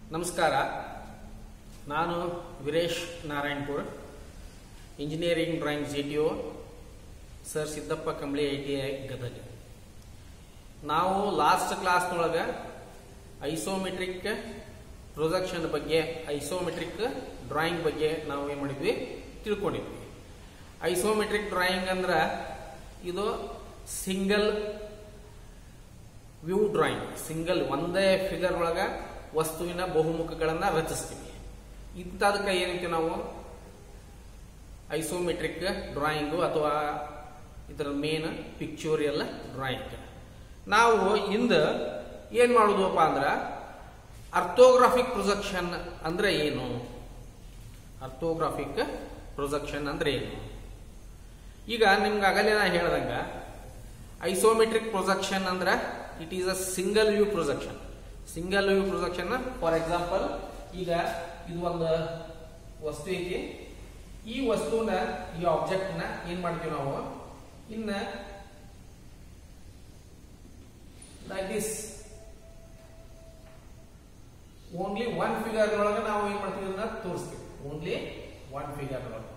ನಮಸ್ಕಾರ ನಾನು Veeresh Narayanpur engineering drawing G T O sir Siddappa Kambali I T I Gadag ನಾವು ಲಾಸ್ಟ್ ಕ್ಲಾಸ್ನೊಳಗೆ ಐಸೋಮೆಟ್ರಿಕ್ ಪ್ರೊಜೆಕ್ಷನ್ ಬಗ್ಗೆ ಐಸೋಮೆಟ್ರಿಕ್ ಡ್ರಾಯಿಂಗ್ ಬಗ್ಗೆ ನಾವು ಏನು ಮಾಡಿದ್ವಿ ತಿಳ್ಕೊಂಡಿದ್ವಿ ಐಸೋಮೆಟ್ರಿಕ್ ಡ್ರಾಯಿಂಗ್ ಅಂದ್ರೆ ಇದು ಸಿಂಗಲ್ ವ್ಯೂ ಡ್ರಾಯಿಂಗ್ ಸಿಂಗಲ್ ಒಂದೇ ಫಿಗರ್ ಒಳಗ ವಸ್ತುವಿನ ಬಹುಮುಖಗಳನ್ನ ರಚಿಸ್ತೀವಿ ಇಂಥದಕ್ಕೆ ಏನಂತೀವಿ ನಾವು ಐಸೋಮೆಟ್ರಿಕ್ ಡ್ರಾಯಿಂಗು ಅಥವಾ ಇದರ ಮೇನ್ ಪಿಕ್ಚೋರಿಯಲ್ ಡ್ರಾಯಿಂಗ್ ನಾವು ಇಂದ ಏನ್ ಮಾಡುದಪ್ಪ ಅಂದ್ರ ಅರ್ಥೋಗ್ರಾಫಿಕ್ ಪ್ರೊಜೆಕ್ಷನ್ ಅಂದ್ರೆ ಏನು ಅರ್ಥೋಗ್ರಾಫಿಕ್ ಪ್ರೊಜೆಕ್ಷನ್ ಅಂದ್ರೆ ಏನು ಈಗ ನಿಮ್ಗೆ ಆಗಲೇ ನಾ ಹೇಳ್ದಂಗ ಐಸೋಮೆಟ್ರಿಕ್ ಪ್ರೊಜೆಕ್ಷನ್ ಅಂದ್ರೆ it is a single view projection single view projection for example ಈಗ ಇದು ಒಂದು ವಸ್ತು ಐತಿ ಈ ವಸ್ತುನ ಈ ಆಬ್ಜೆಕ್ಟ್ ನ ಏನ್ ಮಾಡ್ತೀವಿ ನಾವು ಇನ್ನ like this only one figure ಒಳಗೆ ನಾವು ಏನ್ ಮಾಡ್ತೀವಿ ಅದನ್ನ ತೋರಿಸ್ತೀವಿ ಓನ್ಲಿ ಒನ್ ಫಿಗರ್ ಒಳಗೆ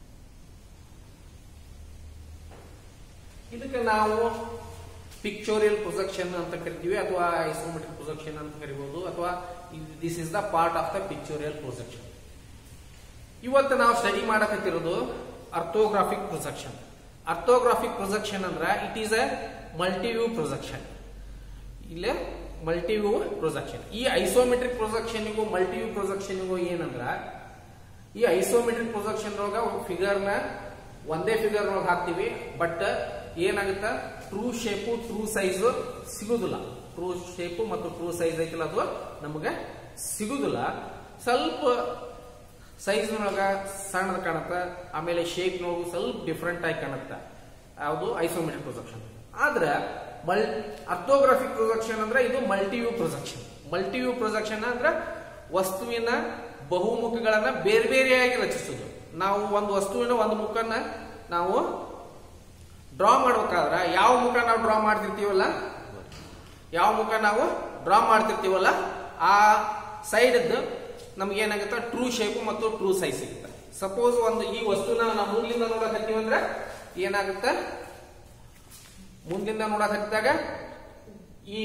ಇದಕ್ಕೆ ನಾವು ಪಿಕ್ಚೋರಿಯಲ್ ಪ್ರೊಜೆಕ್ಷನ್ ಅಂತ ಕರಿತೀವಿ ಅಥವಾ ಐಸೋಮೆಟ್ರಿಕ್ ಪ್ರೊಜೆಕ್ಷನ್ ಅಂತ ಕರಿಬಹುದು ಅಥವಾ this is the part of the pictorial projection ಇವತ್ತು ನಾವು ಸ್ಟಡಿ ಮಾಡಕತ್ತಿರೋದು ಅರ್ಥೋಗ್ರಾಫಿಕ್ ಪ್ರೊಜೆಕ್ಷನ್ ಅರ್ಥೋಗ್ರಾಫಿಕ್ ಪ್ರೊಜೆಕ್ಷನ್ ಅಂದ್ರೆ it is a multiview projection ಇಲ್ಲೇ ಮಲ್ಟಿವ್ಯೂ ಪ್ರೊಜೆಕ್ಷನ್ ಈ ಐಸೋಮೆಟ್ರಿಕ್ ಪ್ರೊಜೆಕ್ಷನ್ಗೂ ಮಲ್ಟಿವ್ಯೂ ಪ್ರೊಜೆಕ್ಷನ್ಗೂ ಏನಂದ್ರ ಈ ಐಸೋಮೆಟ್ರಿಕ್ ಪ್ರೊಜೆಕ್ಷನ್ ಒಳಗ ಫಿಗರ್ ನ ಒಂದೇ ಫಿಗರ್ ಒಳಗೆ ಹಾಕ್ತಿವಿ ಬಟ್ ಏನಾಗುತ್ತ ಟ್ರೂ ಶೇಪು ಟ್ರೂ ಸೈಜ್ ಸಿಗುದಿಲ್ಲ ಟ್ರೂ ಶೇಪು ಮತ್ತು ಟ್ರೂ ಸೈಜ್ ಐತಿಲ್ಲ ಅದು ನಮಗೆ ಸಿಗುದಿಲ್ಲ ಸ್ವಲ್ಪ ಸೈಜ್ ನೊಳಗ ಸಣ್ಣದ ಕಾಣುತ್ತ ಆಮೇಲೆ ಶೇಪ್ ನೊಳಗು ಸ್ವಲ್ಪ ಡಿಫ್ರೆಂಟ್ ಆಗಿ ಕಾಣುತ್ತ ಯಾವುದು ಐಸೋಮೆಟ್ರಿಕ್ ಪ್ರೊಜೆಕ್ಷನ್ ಆದ್ರೆ ಮಲ್ ಅರ್ಥೋಗ್ರಾಫಿಕ್ ಪ್ರೊಜೆಕ್ಷನ್ ಅಂದ್ರೆ ಇದು ಮಲ್ಟಿವ್ಯೂ ಪ್ರೊಜೆಕ್ಷನ್ ಮಲ್ಟಿವ್ಯೂ ಪ್ರೊಜೆಕ್ಷನ್ ಅಂದ್ರೆ ವಸ್ತುವಿನ ಬಹುಮುಖಗಳನ್ನ ಬೇರೆ ಬೇರೆಯಾಗಿ ರಚಿಸುದು ನಾವು ಒಂದು ವಸ್ತುವಿನ ಒಂದು ಮುಖನ ನಾವು ಡ್ರಾ ಮಾಡ್ಬೇಕಾದ್ರ ಯಾವ ಮುಖ ನಾವು ಡ್ರಾ ಮಾಡ್ತಿರ್ತೀವಲ್ಲ ಯಾವ ಮುಖ ನಾವು ಡ್ರಾ ಮಾಡ್ತಿರ್ತೀವಲ್ಲ ಆ ಸೈಡ್ ನಮ್ಗೆ ಏನಾಗುತ್ತೆ ಟ್ರೂ ಶೇಪ್ ಮತ್ತು ಟ್ರೂ ಸೈಜ್ ಸಿಗುತ್ತೆ ಸಪೋಸ್ ಒಂದು ಈ ವಸ್ತುನ ನಾವು ಮುಂದಿಂದ ನೋಡಕತ್ತೀವಿ ಅಂದ್ರೆ ಏನಾಗುತ್ತೆ ಮುಂದಿಂದ ನೋಡಕತ್ತಿದಾಗ ಈ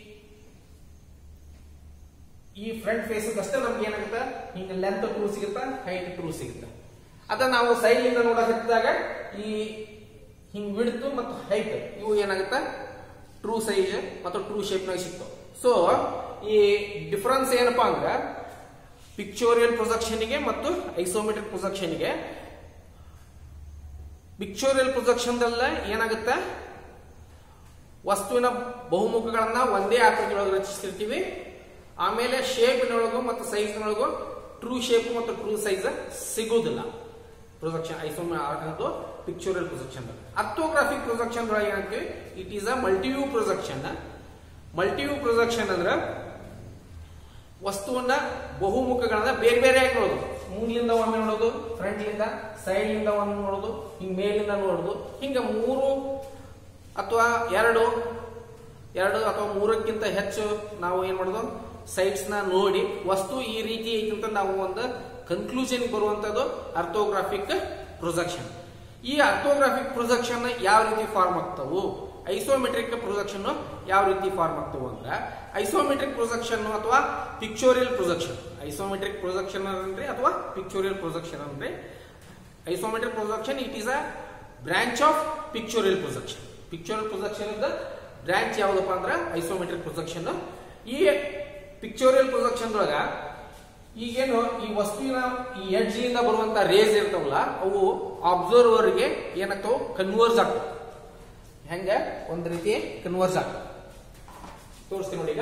ಈ ಫ್ರಂಟ್ ಫೇಸ್ ಅಷ್ಟೇ ನಮ್ಗೆ ಏನಾಗುತ್ತೆ ಹಿಂಗ ಲೆಂತ್ ಟ್ರೂ ಸಿಗುತ್ತಾ ಹೈಟ್ ಟ್ರೂ ಸಿಗುತ್ತೆ ಅದ ನಾವು ಸೈಡ್ ಇಂದ ನೋಡಕತ್ತಿದಾಗ ಈ ಹಿಂಗ್ ವಿಡ್ತು ಮತ್ತು ಹೈಟ್ ಇವು ಏನಾಗುತ್ತೆ ಟ್ರೂ ಸೈಜ್ ಮತ್ತು ಟ್ರೂ ಶೇಪ್ ನಾಗ ಸಿಗ್ತಾವ ಸೊ ಈ ಡಿಫರೆನ್ಸ್ ಏನಪ್ಪಾ ಅಂದ್ರೆ ಪಿಕ್ಚೋರಿಯಲ್ ಪ್ರೊಜೆಕ್ಷನ್ಗೆ ಮತ್ತು ಐಸೋಮೆಟ್ರಿಕ್ ಪ್ರೊಜೆಕ್ಷನ್ಗೆ ಪಿಕ್ಚೋರಿಯಲ್ ಪ್ರೊಜೆಕ್ಷನ್ದಲ್ಲ ಏನಾಗುತ್ತೆ ವಸ್ತುವಿನ ಬಹುಮುಖಗಳನ್ನ ಒಂದೇ ಆಕೃತಿಯೊಳಗೆ ರಚಿಸ್ತಿರ್ತೀವಿ ಆಮೇಲೆ ಶೇಪ್ನೊಳಗು ಮತ್ತು ಸೈಜ್ನೊಳಗು ಟ್ರೂ ಶೇಪ್ ಮತ್ತು ಟ್ರೂ ಸೈಜ್ ಸಿಗುವುದಿಲ್ಲ ಪ್ರೊಜೆಕ್ಷನ್ ಐಸೋಮ್ ಆಗಂತೂ ಪಿಕ್ಚೋರಿಯಲ್ ಪ್ರೊಜೆಕ್ಷನ್ ಅರ್ಥೋಗ್ರಾಫಿಕ್ ಪ್ರೊಜೆಕ್ಷನ್ ಒಳಗೆ ಏನಂತೀವಿ it is a multiview projection multiview projection ಅಂದ್ರೆ ವಸ್ತುವನ್ನ ಬಹುಮುಖಗಳನ್ನ ಬೇರೆ ಬೇರೆಯಾಗಿ ನೋಡೋದು ಮೂಲಿಂದ ಒಮ್ಮೆ ನೋಡೋದು ಫ್ರಂಟ್ ಲಿಂದ ಸೈಡ್ ಲಿಂದ ಒಮ್ಮೆ ನೋಡೋದು ಹಿಂಗ್ ಮೇಲಿಂದ ನೋಡೋದು ಹಿಂಗ ಮೂರು ಅಥವಾ ಎರಡು ಎರಡು ಅಥವಾ ಮೂರಕ್ಕಿಂತ ಹೆಚ್ಚು ನಾವು ಏನ್ ಮಾಡೋದು ಸೈಟ್ಸ್ ನ ನೋಡಿ ವಸ್ತು ಈ ರೀತಿ ಐತಿ ಅಂತ ನಾವು ಒಂದು ಕನ್ಕ್ಲೂಷನ್ ಬರುವಂತದ್ದು ಅರ್ಥೋಗ್ರಾಫಿಕ್ ಪ್ರೊಜೆಕ್ಷನ್ ಈ ಅರ್ಥೋಗ್ರಾಫಿಕ್ ಪ್ರೊಜೆಕ್ಷನ್ ಯಾವ ರೀತಿ ಫಾರ್ಮ್ ಆಗ್ತಾವು ಐಸೋಮೆಟ್ರಿಕ್ ಪ್ರೊಜೆಕ್ಷನ್ ಯಾವ ರೀತಿ ಫಾರ್ಮ್ ಆಗ್ತಾವು ಅಂದ್ರೆ ಐಸೋಮೆಟ್ರಿಕ್ ಪ್ರೊಜೆಕ್ಷನ್ ಅಥವಾ ಪಿಕ್ಚೋರಿಯಲ್ ಪ್ರೊಜೆಕ್ಷನ್ ಐಸೋಮೆಟ್ರಿಕ್ ಪ್ರೊಜೆಕ್ಷನ್ ಅಂದ್ರೆ ಅಥವಾ ಪಿಕ್ಚೋರಿಯಲ್ ಪ್ರೊಜೆಕ್ಷನ್ ಅಂದ್ರೆ isometric projection it is a branch of pictorial projection pictorial projection ಇಂದ ಬ್ರಾಂಚ್ ಯಾವ್ದಪ್ಪ ಅಂದ್ರೆ ಐಸೋಮೆಟ್ರಿಕ್ ಪ್ರೊಜೆಕ್ಷನ್ ಈ ಪಿಕ್ಚೋರಿಯಲ್ ಪ್ರೊಜೆಕ್ಷನ್ ಒಳಗ ಈಗೇನು ಈ ವಸ್ತುವಿನ ಈ ಎಡ್ಜ್ ಇಂದ ಬರುವಂತ ರೇಸ್ ಇರ್ತಾವಲ್ಲ ಅವು ಅಬ್ಸರ್ವರ್ಗೆ ಏನಾಗ್ತಾವ ಕನ್ವರ್ಸ್ ಆಗ್ತಾವ ಹೆಂಗ ಒಂದ್ ರೀತಿ ಕನ್ವರ್ಸ್ ಆಗ್ತಾವ ತೋರಿಸ್ತೀನಿ ನೋಡಿ ಈಗ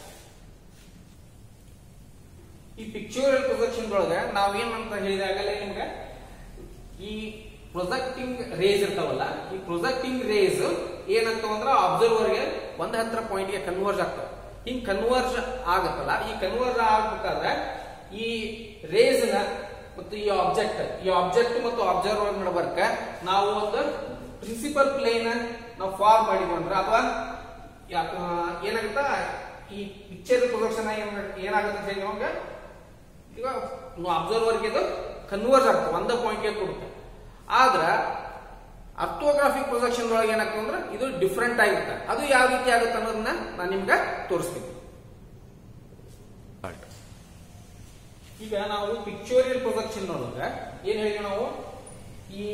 ಈ ಪಿಕ್ಚೋರಿಯಲ್ ಪ್ರೊಜೆಕ್ಷನ್ ಒಳಗ ನಾವೇನಂತ ಹೇಳಿದಾಗಲೇ ನಿಮ್ಗೆ ಈ ಪ್ರೊಜೆಕ್ಟಿಂಗ್ ರೇಸ್ ಇರ್ತಾವಲ್ಲ ಈ ಪ್ರೊಜೆಕ್ಟಿಂಗ್ ರೇಸ್ ಏನಾಗ್ತಾವ ಅಂದ್ರ ಅಬ್ಸರ್ವರ್ಗೆ ಒಂದ್ ಹತ್ರ ಪಾಯಿಂಟ್ಗೆ ಕನ್ವರ್ಸ್ ಆಗ್ತಾವ ಹಿಂಗ್ ಕನ್ವರ್ಸ್ ಆಗತ್ತಲ್ಲ ಈ ಕನ್ವರ್ಸ್ ಆಗ್ಬೇಕಾದ್ರೆ ಈ ರೇಸ್ ನ ಮತ್ತು ಈ ಆಬ್ಜೆಕ್ಟ್ ಈ ಆಬ್ಜೆಕ್ಟ್ ಮತ್ತು ಅಬ್ಸರ್ವರ್ ನಡಬರ್ಕ ನಾವು ಒಂದು ಪ್ರಿನ್ಸಿಪಲ್ ಪ್ಲೇನ್ ನಾವು ಫಾರ್ಮ್ ಮಾಡಿದ್ವಿ ಅಂದ್ರೆ ಅಥವಾ ಏನಾಗುತ್ತಾ ಈ ಪಿಕ್ಚರ್ ಪ್ರೊಜೆಕ್ಷನ್ ಏನಾಗುತ್ತೆ ಅಂತ ಹೇಳಿ ನಮಗೆ ಈಗ ಅಬ್ಸರ್ವರ್ಗೆ ಇದು ಕನ್ವರ್ಸ್ ಆಗ್ತದೆ ಒಂದೇ ಪಾಯಿಂಟ್ಗೆ ಕೊಡುತ್ತೆ ಆದ್ರೆ ಅರ್ಥೋಗ್ರಾಫಿಕ್ ಪ್ರೊಜೆಕ್ಷನ್ ಒಳಗೆ ಏನಾಗ್ತದೆ ಅಂದ್ರೆ ಇದು ಡಿಫ್ರೆಂಟ್ ಆಗಿರುತ್ತೆ ಅದು ಯಾವ ರೀತಿ ಆಗುತ್ತೆ ಅನ್ನೋದನ್ನ ನಾನು ನಿಮ್ಗೆ ತೋರಿಸ್ತೀನಿ ಈಗ ನಾವು ಪಿಕ್ಚೋರಿಯಲ್ ಪ್ರೊಜೆಕ್ಷನ್ ಒಳಗೆ ಏನ್ ಹೇಳಿ ನಾವು ಈ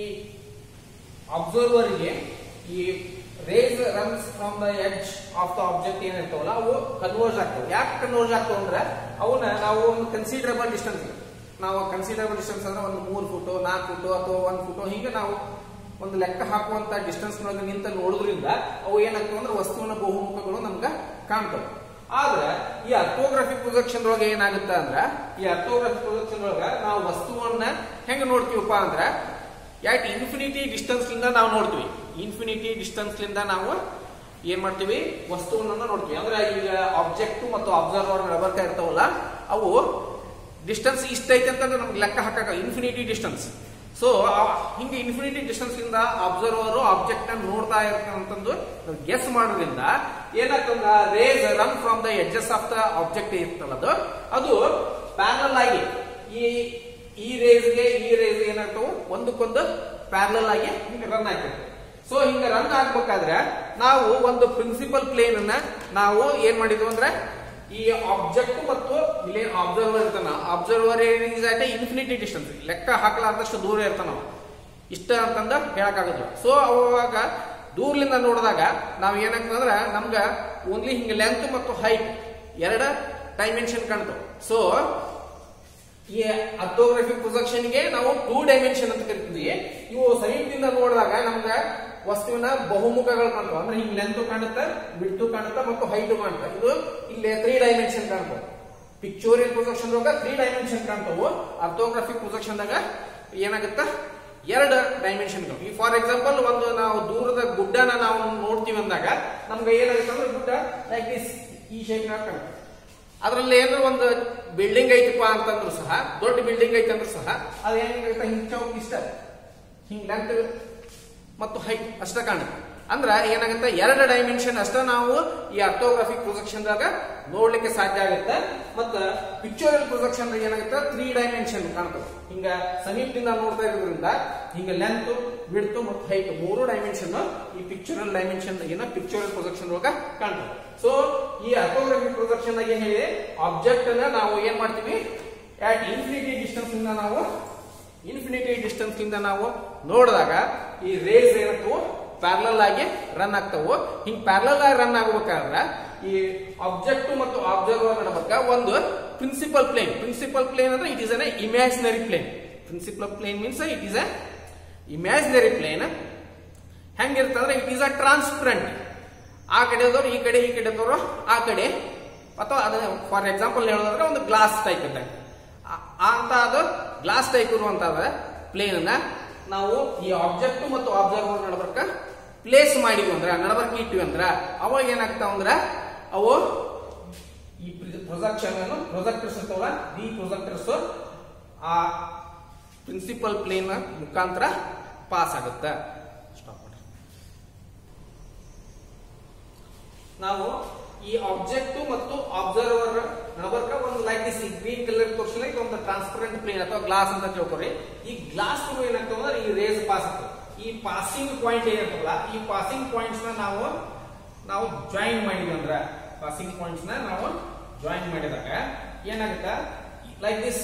ಅಬ್ಸರ್ವರ್ಗೆ ಈ rays runs from the edge of the object ಏನಿರ್ತಾವಲ್ಲ ಅವು ಕನ್ವರ್ಸ್ ಆಗ್ತವೆ ಯಾಕೆ ಕನ್ವರ್ಸ್ ಆಗ್ತವೆ ಅಂದ್ರೆ ಅವನ್ನ ನಾವು ಒಂದು ಕನ್ಸಿಡರಬಲ್ ಡಿಸ್ಟೆನ್ಸ್ ನಾವು ಕನ್ಸಿಡರಬಲ್ ಡಿಸ್ಟೆನ್ಸ್ ಅಂದ್ರೆ ಒಂದು ಮೂರು ಫುಟು ನಾಲ್ಕು ಫುಟು ಅಥವಾ ಒಂದು ಫುಟು ಹೀಗೆ ನಾವು ಒಂದು ಲೆಕ್ಕ ಹಾಕುವಂತ ಡಿಸ್ಟೆನ್ಸ್ ನೊಳಗೆ ನಿಂತ ನೋಡೋದ್ರಿಂದ ಅವು ಏನಾಗ್ತವೆ ಅಂದ್ರೆ ವಸ್ತುವಿನ ಬಹುಮುಖಗಳು ನಮ್ಗೆ ಕಾಣ್ತವೆ ಆದ್ರೆ ಈ ಅರ್ಥೋಗ್ರಾಫಿಕ್ ಪ್ರೊಜೆಕ್ಷನ್ ಒಳಗೆ ಏನಾಗುತ್ತೆ ಅಂದ್ರೆ ಈ ಅರ್ಥೋಗ್ರಾಫಿಕ್ ಪ್ರೊಜೆಕ್ಷನ್ ಒಳಗ ನಾವು ವಸ್ತುವನ್ನ ಹೆಂಗ ನೋಡ್ತೀವಪ್ಪ ಅಂದ್ರೆ ಯಾಕೆ ಇನ್ಫಿನಿಟಿ ಡಿಸ್ಟೆನ್ಸ್ ಲಿಂದ ನಾವು ನೋಡ್ತೀವಿ ಇನ್ಫಿನಿಟಿ ಡಿಸ್ಟೆನ್ಸ್ ಲಿಂದ ನಾವು ಏನ್ ಮಾಡ್ತೀವಿ ವಸ್ತುವನ್ನ ನೋಡ್ತೀವಿ ಅಂದ್ರೆ ಈಗ ಆಬ್ಜೆಕ್ಟ್ ಮತ್ತು ಅಬ್ಸರ್ವರ್ ನಡಬರ್ತಾ ಇರ್ತಾವಲ್ಲ ಅವು ಡಿಸ್ಟೆನ್ಸ್ ಇಷ್ಟ ಐತೆ ಅಂತಂದ್ರೆ ನಮ್ಗೆ ಲೆಕ್ಕ ಹಾಕಕ ಇನ್ಫಿನಿಟಿ ಡಿಸ್ಟೆನ್ಸ್ ಸೊ ಹಿಂಗೆ ಇನ್ಫಿನಿಟಿ ಡಿಸ್ಟೆನ್ಸ್ ಇಂದ ಅಬ್ಸರ್ವರ್ ಆಬ್ಜೆಕ್ಟ್ ಅನ್ನು ನೋಡ್ತಾ ಇರ್ತಾನಂತಂದು ಗೆಸ್ ಮಾಡೋದ್ರಿಂದ ಏನಾಗ್ತದ rays run from the edges of the object ಇರ್ತಲ್ಲ ಅದು ಅದು ಪ್ಯಾರಲ್ ಆಗಿ ಈ ಈ ರೇಸ್ಗೆ ಈ ರೇಸ್ ಏನಾಗ್ತಾವ ಒಂದಕ್ಕೊಂದು ಪ್ಯಾರಲ್ ಆಗಿ ಹಿಂಗೆ ರನ್ ಆಗ್ತದೆ ಸೊ ಹಿಂಗ ರನ್ ಆಗ್ಬೇಕಾದ್ರೆ ನಾವು ಒಂದು ಪ್ರಿನ್ಸಿಪಲ್ ಪ್ಲೇನ್ ಅನ್ನ ನಾವು ಏನ್ ಮಾಡಿದ್ವಿ ಅಂದ್ರೆ ಈ ಆಬ್ಜೆಕ್ಟ್ ಮತ್ತು ಇಲ್ಲಿ ಅಬ್ಸರ್ವರ್ ಇರ್ತಾನ observer is at infinity distance ಲೆಕ್ಕ ಹಾಕಲಾರ್ದಷ್ಟು ದೂರ ಇರ್ತಾನ ಅವ. ಇಷ್ಟ ಅಂತಂದ ಹೇಳಕ್ಕಾಗೋದಿಲ್ಲ ಸೊ ಅವಾಗ ದೂರ್ಲಿಂದ ನೋಡಿದಾಗ ನಾವ್ ಏನಾಗ್ತದಂದ್ರ ನಮ್ಗ ಓನ್ಲಿ ಹಿಂಗ ಲೆಂತ್ ಮತ್ತು ಹೈಟ್ ಎರಡ ಡೈಮೆನ್ಷನ್ ಕಾಣ್ತಾವ ಸೊ ಈ ಅರ್ಥೋಗ್ರಫಿಕ್ ಪ್ರೊಜೆಕ್ಷನ್ಗೆ ನಾವು ಟೂ ಡೈಮೆನ್ಷನ್ ಅಂತ ಕರಿತೀವಿ ಇವು ಸಮೀಪದಿಂದ ನೋಡಿದಾಗ ನಮ್ಗೆ ವಸ್ತುವಿನ ಬಹುಮುಖಗಳು ಕಾಣ್ತಾವ ಅಂದ್ರೆ ಹಿಂಗ್ ಲೆಂತ್ ಕಾಣುತ್ತೆ ಬಿಡ್ತು ಕಾಣುತ್ತೆ ಮತ್ತು ಹೈಟ್ ಕಾಣುತ್ತೆ ಇದು ಇಲ್ಲಿ ತ್ರೀ ಡೈಮೆನ್ಷನ್ ಕಾಣ್ತಾವ ಪಿಕ್ಚೋರಿಯಲ್ ಪ್ರೊಜೆಕ್ಷನ್ ಒಳಗ ತ್ರೀ ಡೈಮೆನ್ಷನ್ ಕಾಣ್ತಾವು ಅರ್ಥೋಗ್ರಾಫಿಕ್ ಪ್ರೊಜೆಕ್ಷನ್ ದಾಗ ಏನಾಗುತ್ತ ಎರಡು ಡೈಮೆನ್ಷನ್ಗಳು ಈ ಫಾರ್ ಎಕ್ಸಾಂಪಲ್ ಒಂದು ನಾವು ದೂರದ ಗುಡ್ಡನ ನಾವು ನೋಡ್ತೀವಿ ಅಂದಾಗ ನಮ್ಗೆ ಏನಾಗುತ್ತೆ ಅಂದ್ರೆ ಗುಡ್ಡ ಲೈಕ್ ದಿಸ್ ಈ ಶೇಪ್ ಕಾಣುತ್ತೆ ಅದ್ರಲ್ಲಿ ಏನಾದ್ರು ಒಂದು ಬಿಲ್ಡಿಂಗ್ ಐತಿಪ್ಪ ಅಂತಂದ್ರು ಸಹ ದೊಡ್ಡ ಬಿಲ್ಡಿಂಗ್ ಐತೆ ಅಂದ್ರೂ ಸಹ ಅದು ಹೆಂಗಾಗುತ್ತೆ ಹಿಂಗ್ ಚೌಕ್ ಇಷ್ಟ ಹಿಂಗ್ ಲೆಂತ್ ಮತ್ತು ಹೈಟ್ ಅಷ್ಟ ಕಾಣುತ್ತೆ ಅಂದ್ರ ಏನಾಗುತ್ತೆ ಎರಡು ಡೈಮೆನ್ಷನ್ ಅಷ್ಟ ನಾವು ಈ ಅರ್ಥೋಗ್ರಾಫಿಕ್ ಪ್ರೊಜೆಕ್ಷನ್ ದಾಗ ನೋಡ್ಲಿಕ್ಕೆ ಸಾಧ್ಯ ಆಗುತ್ತೆ ಮತ್ತ ಪಿಕ್ಚೋರಿಯಲ್ ಪ್ರೊಜೆಕ್ಷನ್ ಏನಾಗುತ್ತೆ ತ್ರೀ ಡೈಮೆನ್ಷನ್ ಕಾಣ್ತದೆ ಹಿಂಗ ಸಮೀಪದಿಂದ ನೋಡ್ತಾ ಇರೋದ್ರಿಂದ ಹಿಂಗ ಲೆಂತ್ ಬಿಡ್ತು ಮತ್ತು ಹೈಟ್ ಮೂರು ಡೈಮೆನ್ಷನ್ ಈ ಪಿಕ್ಚೋರಿಯಲ್ ಡೈಮೆನ್ಷನ್ ಏನ ಪಿಕ್ಚೋರಿಯಲ್ ಪ್ರೊಜೆಕ್ಷನ್ ಒಳಗ ಕಾಣ್ತದೆ ಸೊ ಈ ಅರ್ಥೋಗ್ರಾಫಿಕ್ ಪ್ರೊಜೆಕ್ಷನ್ ಏನ್ ಹೇಳಿ ಆಬ್ಜೆಕ್ಟ್ ಅನ್ನ ನಾವು ಏನ್ ಮಾಡ್ತೀವಿ ಅಟ್ ಇನ್ಫಿನಿಟಿ ಡಿಸ್ಟೆನ್ಸ್ ಇಂದ ನಾವು ಇನ್ಫಿನಿಟಿ ಡಿಸ್ಟೆನ್ಸ್ ಇಂದ ನಾವು ನೋಡಿದಾಗ ಈ ರೇಸ್ ಏನಾಗ್ತವು ಪ್ಯಾರಲಲ್ ಆಗಿ ರನ್ ಆಗ್ತಾವು ಹಿಂಗ್ ಪ್ಯಾರಲಲ್ ಆಗಿ ರನ್ ಆಗಬೇಕಾದ್ರೆ ಈ ಆಬ್ಜೆಕ್ಟ್ ಮತ್ತು ಅಬ್ಸರ್ವರ್ ನಡಬೇಕ ಒಂದು ಪ್ರಿನ್ಸಿಪಲ್ ಪ್ಲೇನ್ ಪ್ರಿನ್ಸಿಪಲ್ ಪ್ಲೇನ್ ಅಂದ್ರೆ it is an imaginary plane principal plane means it is a imaginary plane ಹೆಂಗಿರ್ತಂದ್ರೆ ಇಟ್ ಈಸ್ ಅ ಟ್ರಾನ್ಸ್ಪರೆಂಟ್ ಆ ಕಡೆದವ್ರು ಈ ಕಡೆ ಈ ಕಡೆದವರು ಆ ಕಡೆ ಅಥವಾ ಅದ ಫಾರ್ ಎಕ್ಸಾಂಪಲ್ ಹೇಳೋದಾದ್ರೆ ಒಂದು ಗ್ಲಾಸ್ ಟೈಪ್ ಇದ್ದಂಗೆ ಆ- ಅಂತ ಅದು ಗ್ಲಾಸ್ ಟೈಪ್ ಇರುವಂತದ ಪ್ಲೇನ್ ಅನ್ನ ನಾವು ಈ ಆಬ್ಜೆಕ್ಟ್ ಮತ್ತು ಅಬ್ಸರ್ವರ್ ನಡಬರ್ಕ ಪ್ಲೇಸ್ ಮಾಡಿದ್ವಿ ಅಂದ್ರ ನಡಬರ್ಕ ಇಟ್ವಿ ಅಂದ್ರ ಅವಾಗ ಏನಾಗ್ತಾವ ಅಂದ್ರ ಅವು ಈ ಪ್ರೊಜೆಕ್ಷನ್ ಅನ್ನು ಪ್ರೊಜೆಕ್ಟರ್ಸ್ ಇರ್ತಾವಲ್ಲ ಈ ಪ್ರೊಜೆಕ್ಟರ್ಸ್ ಆ ಪ್ರಿನ್ಸಿಪಲ್ ಪ್ಲೇನ್ ಮುಖಾಂತರ ಪಾಸ್ ಆಗುತ್ತೆ ಸ್ಟಾಪ್ ಮಾಡಿ ನಾವು ಈ ಆಬ್ಜೆಕ್ಟ್ ಮತ್ತು ಅಬ್ಸರ್ವರ್ ನಡಬರ್ಕ ಒಂದು ಲೈಕ್ ದಿಸ್ ಗ್ರೀನ್ ಕಲರ್ ತೋರಿಸಿಲ್ಲ ಇದು ಒಂದು ಟ್ರಾನ್ಸ್ಪರೆಂಟ್ ಪ್ಲೇನ್ ಅಥವಾ ಗ್ಲಾಸ್ ಅಂತ ತಿಳ್ಕೊರಿ ಈ ಗ್ಲಾಸ್ ಏನಾಗ್ತದೆ ಅಂದ್ರೆ ಈ ರೇಸ್ ಪಾಸ್ ಆಗ್ತದೆ ಈ ಪಾಸಿಂಗ್ ಪಾಯಿಂಟ್ ಏನಿರ್ತಲ್ಲ ಈ ಪಾಸಿಂಗ್ ಪಾಯಿಂಟ್ಸ್ ನ ನಾವು ನಾವು ಜಾಯಿನ್ ಮಾಡಿದ್ವಿ ಅಂದ್ರ ಪಾಸಿಂಗ್ ಪಾಯಿಂಟ್ಸ್ ನ ನಾವು ಜಾಯಿನ್ ಮಾಡಿದಾಗ ಏನಾಗುತ್ತೆ ಲೈಕ್ ದಿಸ್